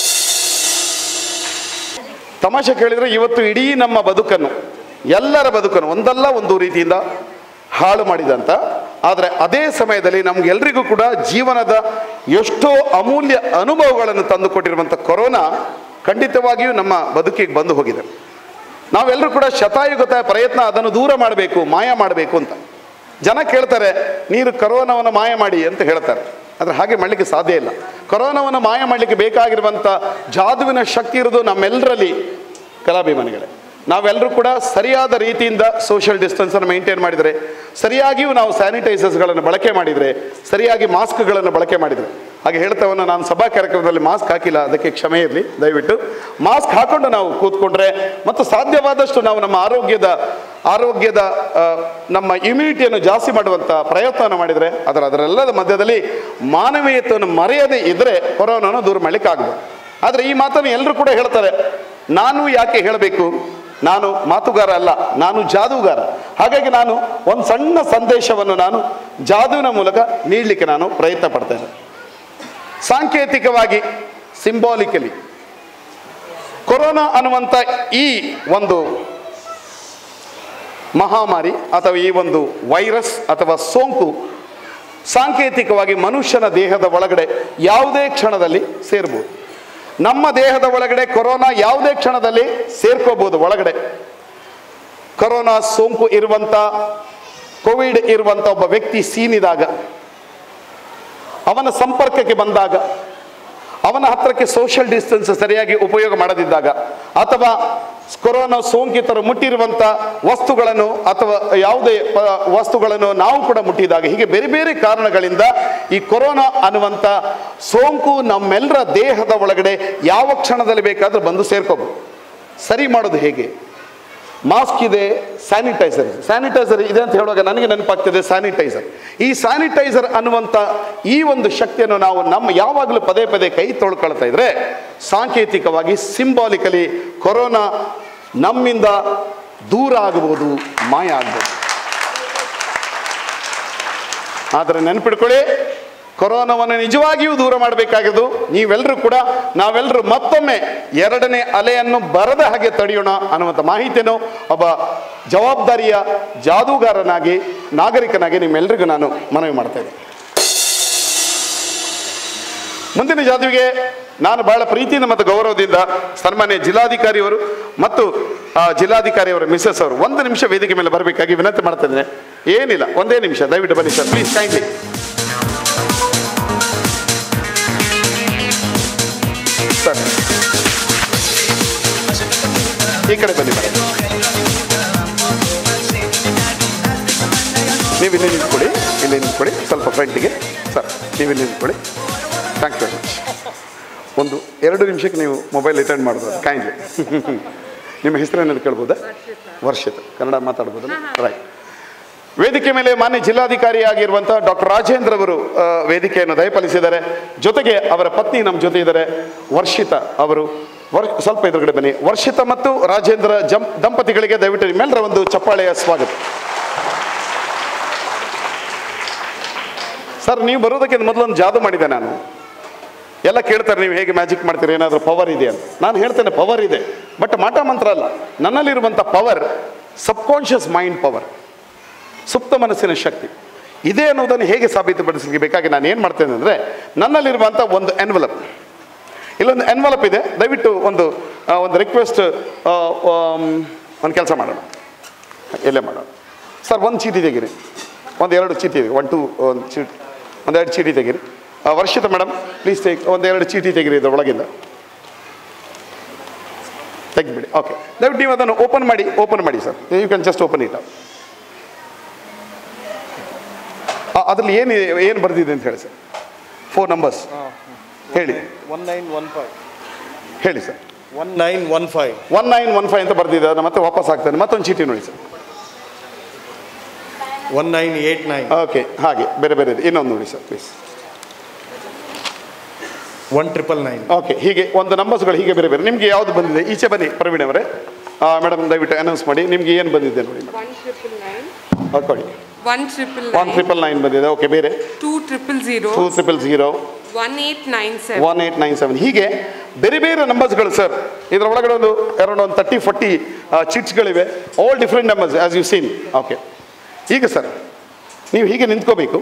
ತಮಾಷೆ ಕೇಳಿದರೆ ಇವತ್ತು ಇಡೀ ನಮ್ಮ ಬದುಕನ್ನು ಎಲ್ಲರ ಬದುಕನ್ನು ಒಂದಲ್ಲ ಒಂದು ರೀತಿಯಿಂದ ಹಾಳು ಮಾಡಿದಂಥ ಆದರೆ ಅದೇ ಸಮಯದಲ್ಲಿ ನಮಗೆಲ್ರಿಗೂ ಕೂಡ ಜೀವನದ ಎಷ್ಟೋ ಅಮೂಲ್ಯ ಅನುಭವಗಳನ್ನು ತಂದುಕೊಟ್ಟಿರುವಂಥ ಕೊರೋನಾ ಖಂಡಿತವಾಗಿಯೂ ನಮ್ಮ ಬದುಕಿಗೆ ಬಂದು ಹೋಗಿದೆ ನಾವೆಲ್ಲರೂ ಕೂಡ ಶತಾಯುಗತ ಪ್ರಯತ್ನ ಅದನ್ನು ದೂರ ಮಾಡಬೇಕು ಮಾಯ ಮಾಡಬೇಕು ಅಂತ ಜನ ಕೇಳ್ತಾರೆ ನೀರು ಕರೋನಾವನ್ನು ಮಾಯ ಮಾಡಿ ಅಂತ ಹೇಳ್ತಾರೆ ಆದರೆ ಹಾಗೆ ಮಾಡಲಿಕ್ಕೆ ಸಾಧ್ಯ ಇಲ್ಲ ಕೊರೋನಾವನ್ನು ಮಾಯ ಮಾಡಲಿಕ್ಕೆ ಬೇಕಾಗಿರುವಂಥ ಜಾದುವಿನ ಶಕ್ತಿ ಇರೋದು ನಮ್ಮೆಲ್ಲರಲ್ಲಿ ಕಲಾಭಿಮಾನಿಗಳೇ ನಾವೆಲ್ಲರೂ ಕೂಡ ಸರಿಯಾದ ರೀತಿಯಿಂದ ಸೋಷಿಯಲ್ ಡಿಸ್ಟೆನ್ಸನ್ನು ಮೇಂಟೈನ್ ಮಾಡಿದರೆ ಸರಿಯಾಗಿಯೂ ನಾವು ಸ್ಯಾನಿಟೈಸರ್ಸ್ಗಳನ್ನು ಬಳಕೆ ಮಾಡಿದರೆ ಸರಿಯಾಗಿ ಮಾಸ್ಕ್ಗಳನ್ನು ಬಳಕೆ ಮಾಡಿದರೆ ಹಾಗೆ ಹೇಳ್ತಾವನ್ನ ನಾನು ಸಭಾ ಕಾರ್ಯಕ್ರಮದಲ್ಲಿ ಮಾಸ್ಕ್ ಹಾಕಿಲ್ಲ ಅದಕ್ಕೆ ಕ್ಷಮೆ ಇರಲಿ ದಯವಿಟ್ಟು ಮಾಸ್ಕ್ ಹಾಕೊಂಡು ನಾವು ಕೂತ್ಕೊಂಡ್ರೆ ಮತ್ತು ಸಾಧ್ಯವಾದಷ್ಟು ನಾವು ನಮ್ಮ ಆರೋಗ್ಯದ ಆರೋಗ್ಯದ ಆ, ನಮ್ಮ ಇಮ್ಯುನಿಟಿಯನ್ನು ಜಾಸ್ತಿ ಮಾಡುವಂಥ ಪ್ರಯತ್ನವನ್ನು ಮಾಡಿದರೆ ಅದರ ಅದರೆಲ್ಲದ ಮಧ್ಯದಲ್ಲಿ ಮಾನವೀಯತೆಯನ್ನು ಮರೆಯದೇ ಇದ್ದರೆ ಕೊರೋನಾನ ದೂರ ಮಾಡಲಿಕ್ಕೆ ಆಗ್ಬೋದು ಆದರೆ ಈ ಮಾತನ್ನು ಎಲ್ಲರೂ ಕೂಡ ಹೇಳ್ತಾರೆ ನಾನು ಯಾಕೆ ಹೇಳಬೇಕು ನಾನು ಮಾತುಗಾರ ಅಲ್ಲ ನಾನು ಜಾದೂಗಾರ ಹಾಗಾಗಿ ನಾನು ಒಂದು ಸಣ್ಣ ಸಂದೇಶವನ್ನು ನಾನು ಜಾದೂವಿನ ಮೂಲಕ ನೀಡಲಿಕ್ಕೆ ನಾನು ಪ್ರಯತ್ನ ಪಡ್ತೇನೆ ಸಾಂಕೇತಿಕವಾಗಿ ಸಿಂಬಾಲಿಕಲಿ ಕೊರೋನಾ ಅನ್ನುವಂಥ ಈ ಒಂದು ಮಹಾಮಾರಿ ಅಥವಾ ಈ ಒಂದು ವೈರಸ್ ಅಥವಾ ಸೋಂಕು ಸಾಂಕೇತಿಕವಾಗಿ ಮನುಷ್ಯನ ದೇಹದ ಒಳಗಡೆ ಯಾವುದೇ ಕ್ಷಣದಲ್ಲಿ ಸೇರ್ಬೋದು ನಮ್ಮ ದೇಹದ ಒಳಗಡೆ ಕೊರೋನಾ ಯಾವುದೇ ಕ್ಷಣದಲ್ಲಿ ಸೇರ್ಕೋಬಹುದು ಒಳಗಡೆ ಕೊರೋನಾ ಸೋಂಕು ಇರುವಂಥ ಕೋವಿಡ್ ಇರುವಂಥ ಒಬ್ಬ ವ್ಯಕ್ತಿ ಸೀನಿದಾಗ ಅವನ ಸಂಪರ್ಕಕ್ಕೆ ಬಂದಾಗ ಅವನ ಹತ್ರಕ್ಕೆ ಸೋಷಿಯಲ್ ಡಿಸ್ಟೆನ್ಸ್ ಸರಿಯಾಗಿ ಉಪಯೋಗ ಮಾಡದಿದ್ದಾಗ ಅಥವಾ ಕೊರೋನಾ ಸೋಂಕಿತರು ಮುಟ್ಟಿರುವಂಥ ವಸ್ತುಗಳನ್ನು ಅಥವಾ ಯಾವುದೇ ಪ- ವಸ್ತುಗಳನ್ನು ನಾವು ಕೂಡ ಮುಟ್ಟಿದಾಗ ಹೀಗೆ ಬೇರೆ ಬೇರೆ ಕಾರಣಗಳಿಂದ ಈ ಕೊರೋನಾ ಅನ್ನುವಂಥ ಸೋಂಕು ನಮ್ಮೆಲ್ಲರ ದೇಹದ ಒಳಗಡೆ ಯಾವ ಕ್ಷಣದಲ್ಲಿ ಬೇಕಾದರೂ ಬಂದು ಸೇರ್ಕೋಬಹುದು ಸರಿ ಮಾಡೋದು ಹೇಗೆ ಮಾಸ್ಕ್ ಇದೆ ಸ್ಯಾನಿಟೈಸರ್ ಸ್ಯಾನಿಟೈಸರ್ ಇದೆ ಅಂತ ಹೇಳುವಾಗ ನನಗೆ ನೆನಪಾಗ್ತಿದೆ ಸ್ಯಾನಿಟೈಸರ್ ಈ ಸ್ಯಾನಿಟೈಸರ್ ಅನ್ನುವಂಥ ಈ ಒಂದು ಶಕ್ತಿಯನ್ನು ನಾವು ನಮ್ಮ ಯಾವಾಗಲೂ ಪದೇ ಪದೇ ಕೈ ತೊಳ್ಕೊಳ್ತಾ ಇದ್ರೆ ಸಾಂಕೇತಿಕವಾಗಿ ಸಿಂಬಾಲಿಕಲಿ ಕೊರೋನಾ ನಮ್ಮಿಂದ ದೂರ ಆಗಬಹುದು ಮಾಯ ಆಗ್ಬೋದು ಆದರೆ ನೆನ್ಪಿಡ್ಕೊಳ್ಳಿ ಕೊರೋನಾವನ್ನು ನಿಜವಾಗಿಯೂ ದೂರ ಮಾಡಬೇಕಾಗಿದ್ದು ನೀವೆಲ್ಲರೂ ಕೂಡ ನಾವೆಲ್ಲರೂ ಮತ್ತೊಮ್ಮೆ ಎರಡನೇ ಅಲೆಯನ್ನು ಬರದ ಹಾಗೆ ತಡೆಯೋಣ ಅನ್ನುವಂಥ ಮಾಹಿತಿಯನ್ನು ಒಬ್ಬ ಜವಾಬ್ದಾರಿಯ ಜಾದೂಗಾರನಾಗಿ ನಾಗರಿಕನಾಗಿ ನಿಮ್ಮೆಲ್ಲರಿಗೂ ನಾನು ಮನವಿ ಮಾಡ್ತೇನೆ ಮುಂದಿನ ಜಾದುವಿಗೆ ನಾನು ಬಹಳ ಪ್ರೀತಿಯಿಂದ ಮತ್ತು ಗೌರವದಿಂದ ಸನ್ಮಾನ್ಯ ಜಿಲ್ಲಾಧಿಕಾರಿಯವರು ಮತ್ತು ಆ, ಜಿಲ್ಲಾಧಿಕಾರಿಯವರ ಮಿಸಸ್ ಅವರು ಒಂದು ನಿಮಿಷ ವೇದಿಕೆ ಮೇಲೆ ಬರಬೇಕಾಗಿ ವಿನಂತಿ ಮಾಡ್ತಾ ಇದ್ದೇನೆ ಏನಿಲ್ಲ ಒಂದೇ ನಿಮಿಷ ದಯವಿಟ್ಟು ಬನ್ನಿ ಸರ್ ಪ್ಲೀಸ್ ಕೈಂಡ್ಲಿ ಸರ್ ಈ ಕಡೆ ಬನ್ನಿ ಮೇಡಮ್ ನೀವು ಇಲ್ಲಿ ನಿಂತ್ಕೊಳ್ಳಿ ಇಲ್ಲಿ ನಿಂತ್ಕೊಳ್ಳಿ ಸ್ವಲ್ಪ ಫ್ರಂಟಿಗೆ ಸರ್ ನೀವು ಇಲ್ಲಿ ನಿಂತ್ಕೊಳ್ಳಿ ಥ್ಯಾಂಕ್ ಯು ವೆರಿ ಮಚ್ ಒಂದು ಎರಡು ನಿಮಿಷಕ್ಕೆ ನೀವು ಮೊಬೈಲ್ ಅಟೆಂಡ್ ಮಾಡ್ಬೋದು ಕೈಂಡ್ಲಿ ನಿಮ್ಮ ಹೆಸರೇನಾದ್ರು ಕೇಳ್ಬೋದಾ ವರ್ಷಿತ್ ಕನ್ನಡ ಮಾತಾಡ್ಬೋದಲ್ಲ ರೈಟ್ ವೇದಿಕೆ ಮೇಲೆ ಮಾನ್ಯ ಜಿಲ್ಲಾಧಿಕಾರಿ ಆಗಿರುವಂಥ ಡಾಕ್ಟರ್ ರಾಜೇಂದ್ರ ಅವರು ಆ, ವೇದಿಕೆಯನ್ನು ದಯಪಾಲಿಸಿದ್ದಾರೆ ಜೊತೆಗೆ ಅವರ ಪತ್ನಿ ನಮ್ಮ ಜೊತೆ ಇದ್ದಾರೆ ವರ್ಷಿತ ಅವರು ವರ್ ಸ್ವಲ್ಪ ಎದುರುಗಡೆ ಬನ್ನಿ ವರ್ಷಿತ ಮತ್ತು ರಾಜೇಂದ್ರ ಜಂ ದಂಪತಿಗಳಿಗೆ ದಯವಿಟ್ಟು ನಿಮ್ಮೆಲ್ಲರ ಒಂದು ಚಪ್ಪಾಳೆಯ ಸ್ವಾಗತ ಸರ್ ನೀವು ಬರೋದಕ್ಕಿಂತ ಮೊದಲು ಒಂದು ಜಾದು ಮಾಡಿದೆ ನಾನು ಎಲ್ಲ ಕೇಳ್ತಾರೆ ನೀವು ಹೇಗೆ ಮ್ಯಾಜಿಕ್ ಮಾಡ್ತೀರಿ ಏನಾದರೂ ಪವರ್ ಇದೆ ಅಂತ ನಾನು ಹೇಳ್ತೇನೆ ಪವರ್ ಇದೆ ಬಟ್ ಮಾಟ ಮಂತ್ರ ಅಲ್ಲ ನನ್ನಲ್ಲಿರುವಂಥ ಪವರ್ ಸಬ್ಕಾನ್ಷಿಯಸ್ ಮೈಂಡ್ ಪವರ್ ಸುಪ್ತ ಮನಸ್ಸಿನ ಶಕ್ತಿ ಇದೆ ಅನ್ನೋದನ್ನು ಹೇಗೆ ಸಾಬೀತುಪಡಿಸಲಿಕ್ಕೆ ಬೇಕಾಗಿ ನಾನು ಏನು ಮಾಡ್ತೇನೆ ಅಂದರೆ ನನ್ನಲ್ಲಿರುವಂಥ ಒಂದು ಎನ್ವಲಪ್ ಇಲ್ಲೊಂದು ಎನ್ವಲಪ್ ಇದೆ ದಯವಿಟ್ಟು ಒಂದು ಆ, ಒಂದು ರಿಕ್ವೆಸ್ಟ್ ಒಂದು ಕೆಲಸ ಮಾಡೋಣ ಎಲ್ಲೇ ಮಾಡೋಣ ಸರ್ ಒಂದು ಚೀಟಿ ತೆಗೀರಿ ಒಂದು ಎರಡು ಚೀಟಿ ತೆಗೀರಿ ಒನ್ ಟು ಒಂದು ಚೀಟಿ ಒಂದೆರಡು ಚೀಟಿ ತೆಗೀರಿ ಆ, ವರ್ಷಿತ ಮೇಡಮ್ ಪ್ಲೀಸ್ ಟೇಕ್ ಒಂದೆರಡು ಚೀಟಿ ತೆಗೀರಿ ಇದರೊಳಗಿಂದ ತೆಗಿಬಿಡಿ ಓಕೆ ದಯವಿಟ್ಟು ನೀವು ಅದನ್ನು ಓಪನ್ ಮಾಡಿ ಓಪನ್ ಮಾಡಿ sir you can just open it ಅದರಲ್ಲಿ ಏನು ಏನು ಬರೆದಿದೆ ಅಂತ ಹೇಳಿ ಸರ್ ಫೋರ್ ನಂಬರ್ಸ್ ಹೇಳಿ ಒನ್ ನೈನ್ ಒನ್ ಫೈವ್ ಹೇಳಿ sir one nine one five one nine one five ಅಂತ ಬರ್ದಿದೆ ಅದನ್ನ ಮತ್ತೆ ವಾಪಸ್ ಆಗ್ತಾನೆ ಮತ್ತೊಂದು ಚೀಟಿ ನೋಡಿ sir one nine eight nine okay ಹಾಗೆ ಬೇರೆ ಬೇರೆ ಇದೆ ಇನ್ನೊಂದು ನೋಡಿ sir please one triple nine okay ಹೀಗೆ ಒಂದು ನಂಬರ್ಸ್ಗಳು ಹೀಗೆ ಬೇರೆ ಬೇರೆ ನಿಮಗೆ ಯಾವುದು ಬಂದಿದೆ ಈಚೆ ಬನ್ನಿ ಪ್ರವೀಣ್ ಅವರೇ ಮೇಡಮ್ ದಯವಿಟ್ಟು ಅನೌನ್ಸ್ ಮಾಡಿ ನಿಮ್ಗೆ ಏನು ಬಂದಿದೆ ನೋಡಿ ಮೇಡಮ್ ಒನ್ ಟ್ರಿಪಲ್ ನೈನ್ ಹಾಕೊಳ್ಳಿ one triple one triple nine ಬಂದಿದೆ ಓಕೆ ಬೇರೆ two triple zero two triple zero one eight nine seven one eight nine seven ಹೀಗೆ ಬೇರೆ ಬೇರೆ ನಂಬರ್ಸ್ಗಳು ಸರ್ ಇದರ ಒಳಗಡೆ ಒಂದು ಅರೌಂಡ್ ಒಂದು ತರ್ಟಿ ಫೋರ್ಟಿ ಚಿಟ್ಸ್ಗಳಿವೆ all different numbers as you seen okay ಈಗ ಸರ್ ನೀವು ಹೀಗೆ ನಿಂತ್ಕೋಬೇಕು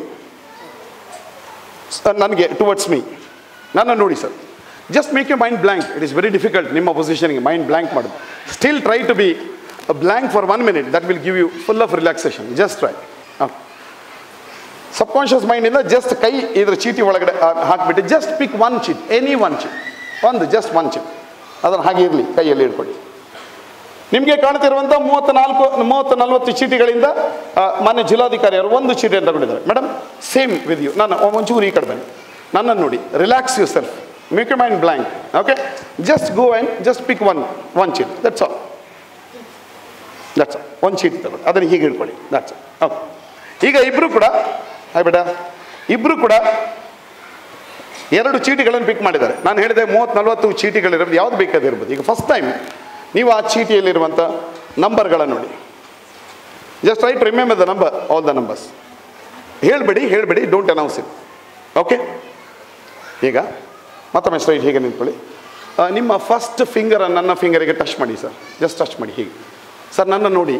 ಸರ್ ನನಗೆ ಟುವರ್ಡ್ಸ್ ಮೀ ನನ್ನ ನೋಡಿ sir just make you mind blank it is very difficult ನಿಮ್ಮ ಪೊಸಿಷನ್ಗೆ ಮೈಂಡ್ ಬ್ಲ್ಯಾಂಕ್ ಮಾಡೋದು still try to be blank for one minute that will give you full of relaxation just try okay subconscious ಮೈಂಡಿಂದ just ಕೈ ಇದ್ರ ಚೀಟಿ ಒಳಗಡೆ ಆ, ಹಾಕ್ಬಿಟ್ಟು just pick one cheat any one chit ಒಂದು ಜಸ್ಟ್ ಒನ್ ಚೀಟ್ ಅದನ್ನು ಹಾಗೆ ಇರಲಿ ಕೈಯಲ್ಲಿ ಇಟ್ಕೊಳ್ಳಿ ನಿಮಗೆ ಕಾಣ್ತಿರುವಂಥ ಮೂವತ್ತ ನಾಲ್ಕು ಮೂವತ್ತು ನಲವತ್ತು ಚೀಟಿಗಳಿಂದ ಆ, ಮಾನ್ಯ ಜಿಲ್ಲಾಧಿಕಾರಿ ಅವರು ಒಂದು ಚೀಟಿಯನ್ನು ತಗೊಂಡಿದ್ದಾರೆ ಮೇಡಮ್ ಸೇಮ್ ವಿತ್ ಯು ನಾನು ಒಂಚೂರು ಈ ಕಡೆ ಬನ್ನಿ ನನ್ನನ್ನು ನೋಡಿ relax yourself make you mind blank okay just go and just pick one one chit that's all that's all ಒಂದು ಚೀಟಿ ತಗೊಳ್ಳಿ ಅದನ್ನು ಹೀಗೆ ಇಟ್ಕೊಳ್ಳಿ ದಟ್ಸ್ ಓಕೆ ಈಗ ಇಬ್ಬರು ಕೂಡ ಹಾಯ್ ಬೇಡ ಇಬ್ಬರು ಕೂಡ ಎರಡು ಚೀಟಿಗಳನ್ನು ಪಿಕ್ ಮಾಡಿದ್ದಾರೆ ನಾನು ಹೇಳಿದೆ ಮೂವತ್ತು ನಲ್ವತ್ತು ಚೀಟಿಗಳಿರೋದು ಯಾವ್ದು ಬೇಕಾದ್ರೆ ಇರ್ಬೋದು ಈಗ ಫಸ್ಟ್ ಟೈಮ್ ನೀವು ಆ ಚೀಟಿಯಲ್ಲಿರುವಂಥ ನಂಬರ್ಗಳನ್ನು ನೋಡಿ just right remember the number all the numbers ಹೇಳಬೇಡಿ ಹೇಳಬೇಡಿ ಡೋಂಟ್ ಅನೌನ್ಸ್ ಇಟ್ ಓಕೆ ಈಗ ಮತ್ತೊಮ್ಮೆ ಸ್ಟ್ರೈಟ್ ಹೀಗೆ ನಿಂತ್ಕೊಳ್ಳಿ ಆ, ನಿಮ್ಮ ಫಸ್ಟ್ ಫಿಂಗರ್ ನನ್ನ ಫಿಂಗರಿಗೆ ಟಚ್ ಮಾಡಿ ಸರ್ ಜಸ್ಟ್ ಟಚ್ ಮಾಡಿ ಹೀಗೆ ಸರ್ ನನ್ನ ನೋಡಿ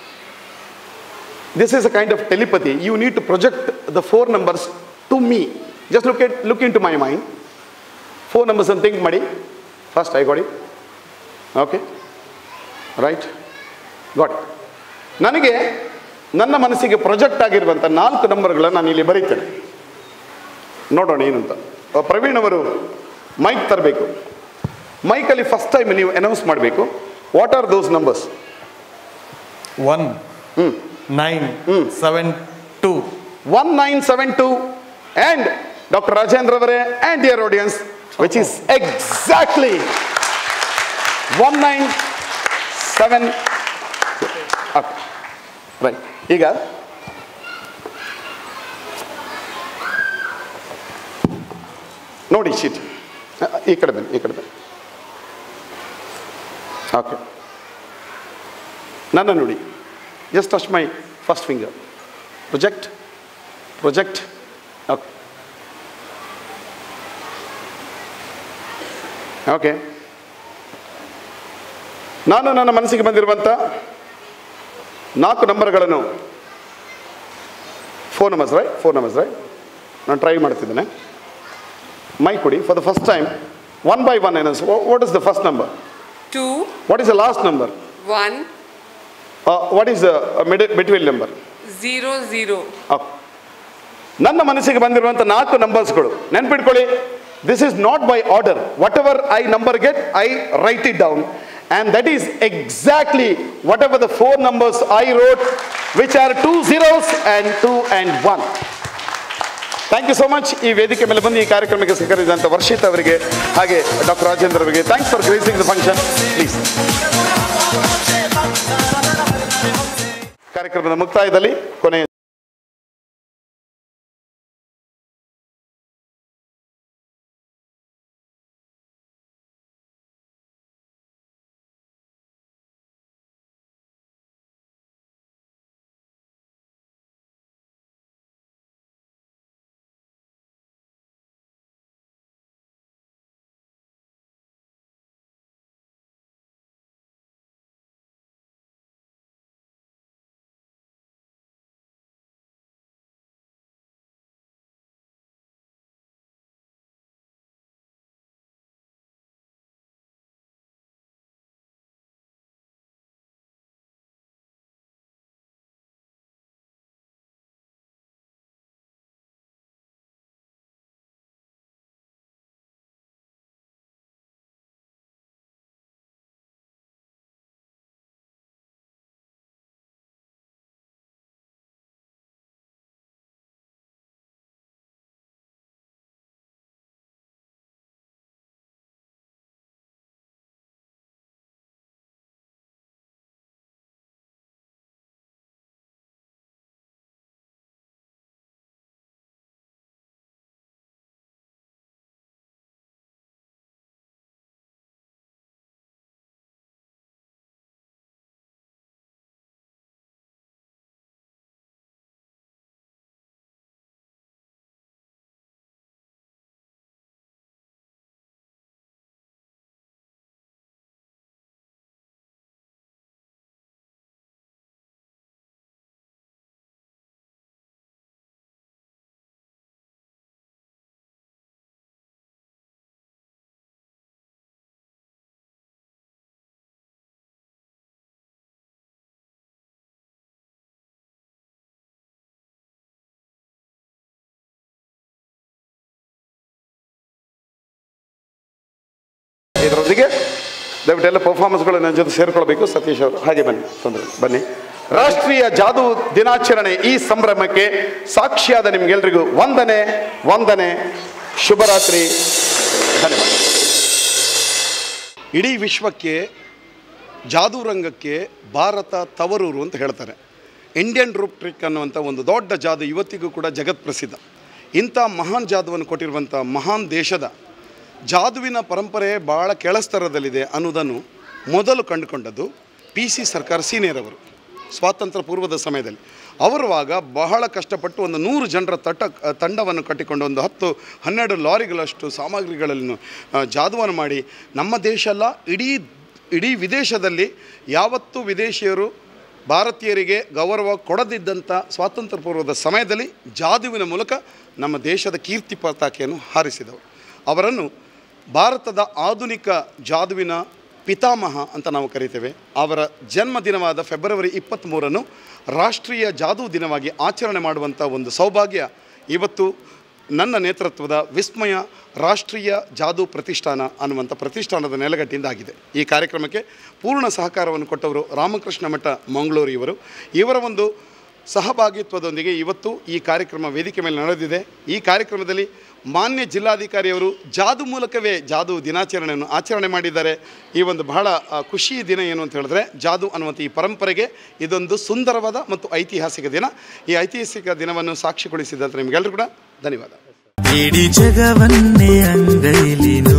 this is a kind of telepathy. You need to project the four numbers to me. Just look at look into my mind. Four numbers and think ಮಾಡಿ first I got it. Okay right got ನನಗೆ ನನ್ನ ಮನಸ್ಸಿಗೆ project ಆಗಿರುವಂಥ ನಾಲ್ಕು ನಂಬರ್ಗಳನ್ನು ನಾನು ಇಲ್ಲಿ ಬರೀತೇನೆ ನೋಡೋಣ ಏನು ಅಂತ ಆ, ಪ್ರವೀಣ್ ಅವರು ಮೈಕ್ ತರಬೇಕು ಮೈಕಲ್ಲಿ ಫಸ್ಟ್ ಟೈಮ್ ನೀವು ಅನೌನ್ಸ್ ಮಾಡಬೇಕು what are those numbers one nine seven two 1972 and Dr. Rajendra Vare and dear audience, which is exactly 197. Okay. Right. ಈಗ ನೋಡಿ ಶೀಟ್ ಈ ಕಡೆ ಬನ್ನಿ ಈ ಕಡೆ ಬನ್ನಿ ಓಕೆ ನನ್ನ ನೋಡಿ just touch my first finger project project okay okay ನಾನು ನನ್ನ ಮನಸ್ಸಿಗೆ ಬಂದಿರುವಂಥ ನಾಲ್ಕು ನಂಬರ್ಗಳನ್ನು four numbers right four numbers right ನಾನು ಟ್ರೈ ಮಾಡ್ತಿದ್ದೇನೆ ಮೈ ಕೊಡಿ for the first time one by one ಏನಸ್ what is the first number two what is the last number one what is the mid between number zero zero okay. ನನ್ನ ಮನಸ್ಸಿಗೆ ಬಂದಿರುವಂಥ ನಾಲ್ಕು ನಂಬರ್ಸ್ಗಳು ನೆನ್ಪಿಟ್ಕೊಳ್ಳಿ this is not by order what whatever I number get I write it down and that is exactly whatever the four numbers I wrote which are two zeros and two and one thank you so much ಈ ವೇದಿಕೆ ಮೇಲೆ ಬಂದು ಈ ಕಾರ್ಯಕ್ರಮಕ್ಕೆ ಸಹಕರಿಸಿದಂಥ ವರ್ಷಿತ್ ಅವರಿಗೆ ಹಾಗೆ doctor Rajendra ಅವರಿಗೆ thanks for gracing the function please ಕಾರ್ಯಕ್ರಮದ ಮುಕ್ತಾಯದಲ್ಲಿ ಕೊನೆಯ ಜೊತೆಗೆ ದಯವಿಟ್ಟು ಎಲ್ಲ ಪರ್ಫಾರ್ಮೆನ್ಸ್ಗಳು ನನ್ನ ಜೊತೆ ಸೇರ್ಕೊಳ್ಬೇಕು ಸತೀಶ್ ಅವರು ಹಾಗೆ ಬನ್ನಿ ತೊಂದರೆ ಇಲ್ಲ, ಬನ್ನಿ ರಾಷ್ಟ್ರೀಯ ಜಾದು ದಿನಾಚರಣೆ ಈ ಸಂಭ್ರಮಕ್ಕೆ ಸಾಕ್ಷಿಯಾದ ನಿಮ್ಗೆಲ್ರಿಗೂ ವಂದನೆ ವಂದನೆ ಶುಭರಾತ್ರಿ ಧನ್ಯವಾದ ಇಡೀ ವಿಶ್ವಕ್ಕೆ ಜಾದೂ ರಂಗಕ್ಕೆ ಭಾರತ ತವರೂರು ಅಂತ ಹೇಳ್ತಾರೆ ಇಂಡಿಯನ್ ರೂಪ್ ಟ್ರಿಕ್ ಅನ್ನುವಂಥ ಒಂದು ದೊಡ್ಡ ಜಾದು ಇವತ್ತಿಗೂ ಕೂಡ ಜಗತ್ ಪ್ರಸಿದ್ಧ ಇಂಥ ಮಹಾನ್ ಜಾದುವನ್ನು ಕೊಟ್ಟಿರುವಂಥ ಮಹಾನ್ ದೇಶದ ಜಾದುವಿನ ಪರಂಪರೆ ಭಾಳ ಕೆಳಸ್ತರದಲ್ಲಿದೆ ಅನ್ನೋದನ್ನು ಮೊದಲು ಕಂಡುಕೊಂಡದ್ದು ಪಿ ಸಿ ಸರ್ಕಾರ ಸೀನಿಯರ್ ಅವರು ಸ್ವಾತಂತ್ರ್ಯ ಪೂರ್ವದ ಸಮಯದಲ್ಲಿ ಅವರುವಾಗ ಬಹಳ ಕಷ್ಟಪಟ್ಟು ಒಂದು ನೂರು ಜನರ ತಟ ತಂಡವನ್ನು ಕಟ್ಟಿಕೊಂಡು ಒಂದು ಹತ್ತು ಹನ್ನೆರಡು ಲಾರಿಗಳಷ್ಟು ಸಾಮಗ್ರಿಗಳನ್ನು ಆ, ಜಾದುವನ್ನು ಮಾಡಿ ನಮ್ಮ ದೇಶ ಅಲ್ಲ ಇಡೀ ಇಡೀ ವಿದೇಶದಲ್ಲಿ ಯಾವತ್ತೂ ವಿದೇಶಿಯರು ಭಾರತೀಯರಿಗೆ ಗೌರವ ಕೊಡದಿದ್ದಂಥ ಸ್ವಾತಂತ್ರ್ಯ ಪೂರ್ವದ ಸಮಯದಲ್ಲಿ ಜಾದುವಿನ ಮೂಲಕ ನಮ್ಮ ದೇಶದ ಕೀರ್ತಿ ಪತಾಕೆಯನ್ನು ಹಾರಿಸಿದವರು ಅವರನ್ನು ಭಾರತದ ಆಧುನಿಕ ಜಾದುವಿನ ಪಿತಾಮಹ ಅಂತ ನಾವು ಕರಿತೇವೆ ಅವರ ಜನ್ಮದಿನವಾದ ಫೆಬ್ರವರಿ ಇಪ್ಪತ್ತ್ಮೂರನ್ನು ರಾಷ್ಟ್ರೀಯ ಜಾದೂ ದಿನವಾಗಿ ಆಚರಣೆ ಮಾಡುವಂಥ ಒಂದು ಸೌಭಾಗ್ಯ ಇವತ್ತು ನನ್ನ ನೇತೃತ್ವದ ವಿಸ್ಮಯ ರಾಷ್ಟ್ರೀಯ ಜಾದೂ ಪ್ರತಿಷ್ಠಾನ ಅನ್ನುವಂಥ ಪ್ರತಿಷ್ಠಾನದ ನೆಲೆಗಟ್ಟಿಂದ ಆಗಿದೆ ಈ ಕಾರ್ಯಕ್ರಮಕ್ಕೆ ಪೂರ್ಣ ಸಹಕಾರವನ್ನು ಕೊಟ್ಟವರು ರಾಮಕೃಷ್ಣ ಮಠ ಮಂಗಳೂರು ಇವರು ಇವರ ಒಂದು ಸಹಭಾಗಿತ್ವದೊಂದಿಗೆ ಇವತ್ತು ಈ ಕಾರ್ಯಕ್ರಮ ವೇದಿಕೆ ಮೇಲೆ ನಡೆದಿದೆ ಈ ಕಾರ್ಯಕ್ರಮದಲ್ಲಿ ಮಾನ್ಯ ಜಿಲ್ಲಾಧಿಕಾರಿಯವರು ಜಾದು ಮೂಲಕವೇ ಜಾದು ದಿನಾಚರಣೆಯನ್ನು ಆಚರಣೆ ಮಾಡಿದ್ದಾರೆ ಈ ಒಂದು ಬಹಳ ಆ, ಖುಷಿ ದಿನ ಏನು ಅಂತ ಹೇಳಿದ್ರೆ ಜಾದು ಅನ್ನುವಂಥ ಈ ಪರಂಪರೆಗೆ ಇದೊಂದು ಸುಂದರವಾದ ಮತ್ತು ಐತಿಹಾಸಿಕ ದಿನ ಈ ಐತಿಹಾಸಿಕ ದಿನವನ್ನು ಸಾಕ್ಷಿಗೊಳಿಸಿದಂಥ ನಿಮಗೆಲ್ಲರೂ ಕೂಡ ಧನ್ಯವಾದ ಇಡೀ ಜಗವನ್ನೇ ಅಂಗೈಲಿ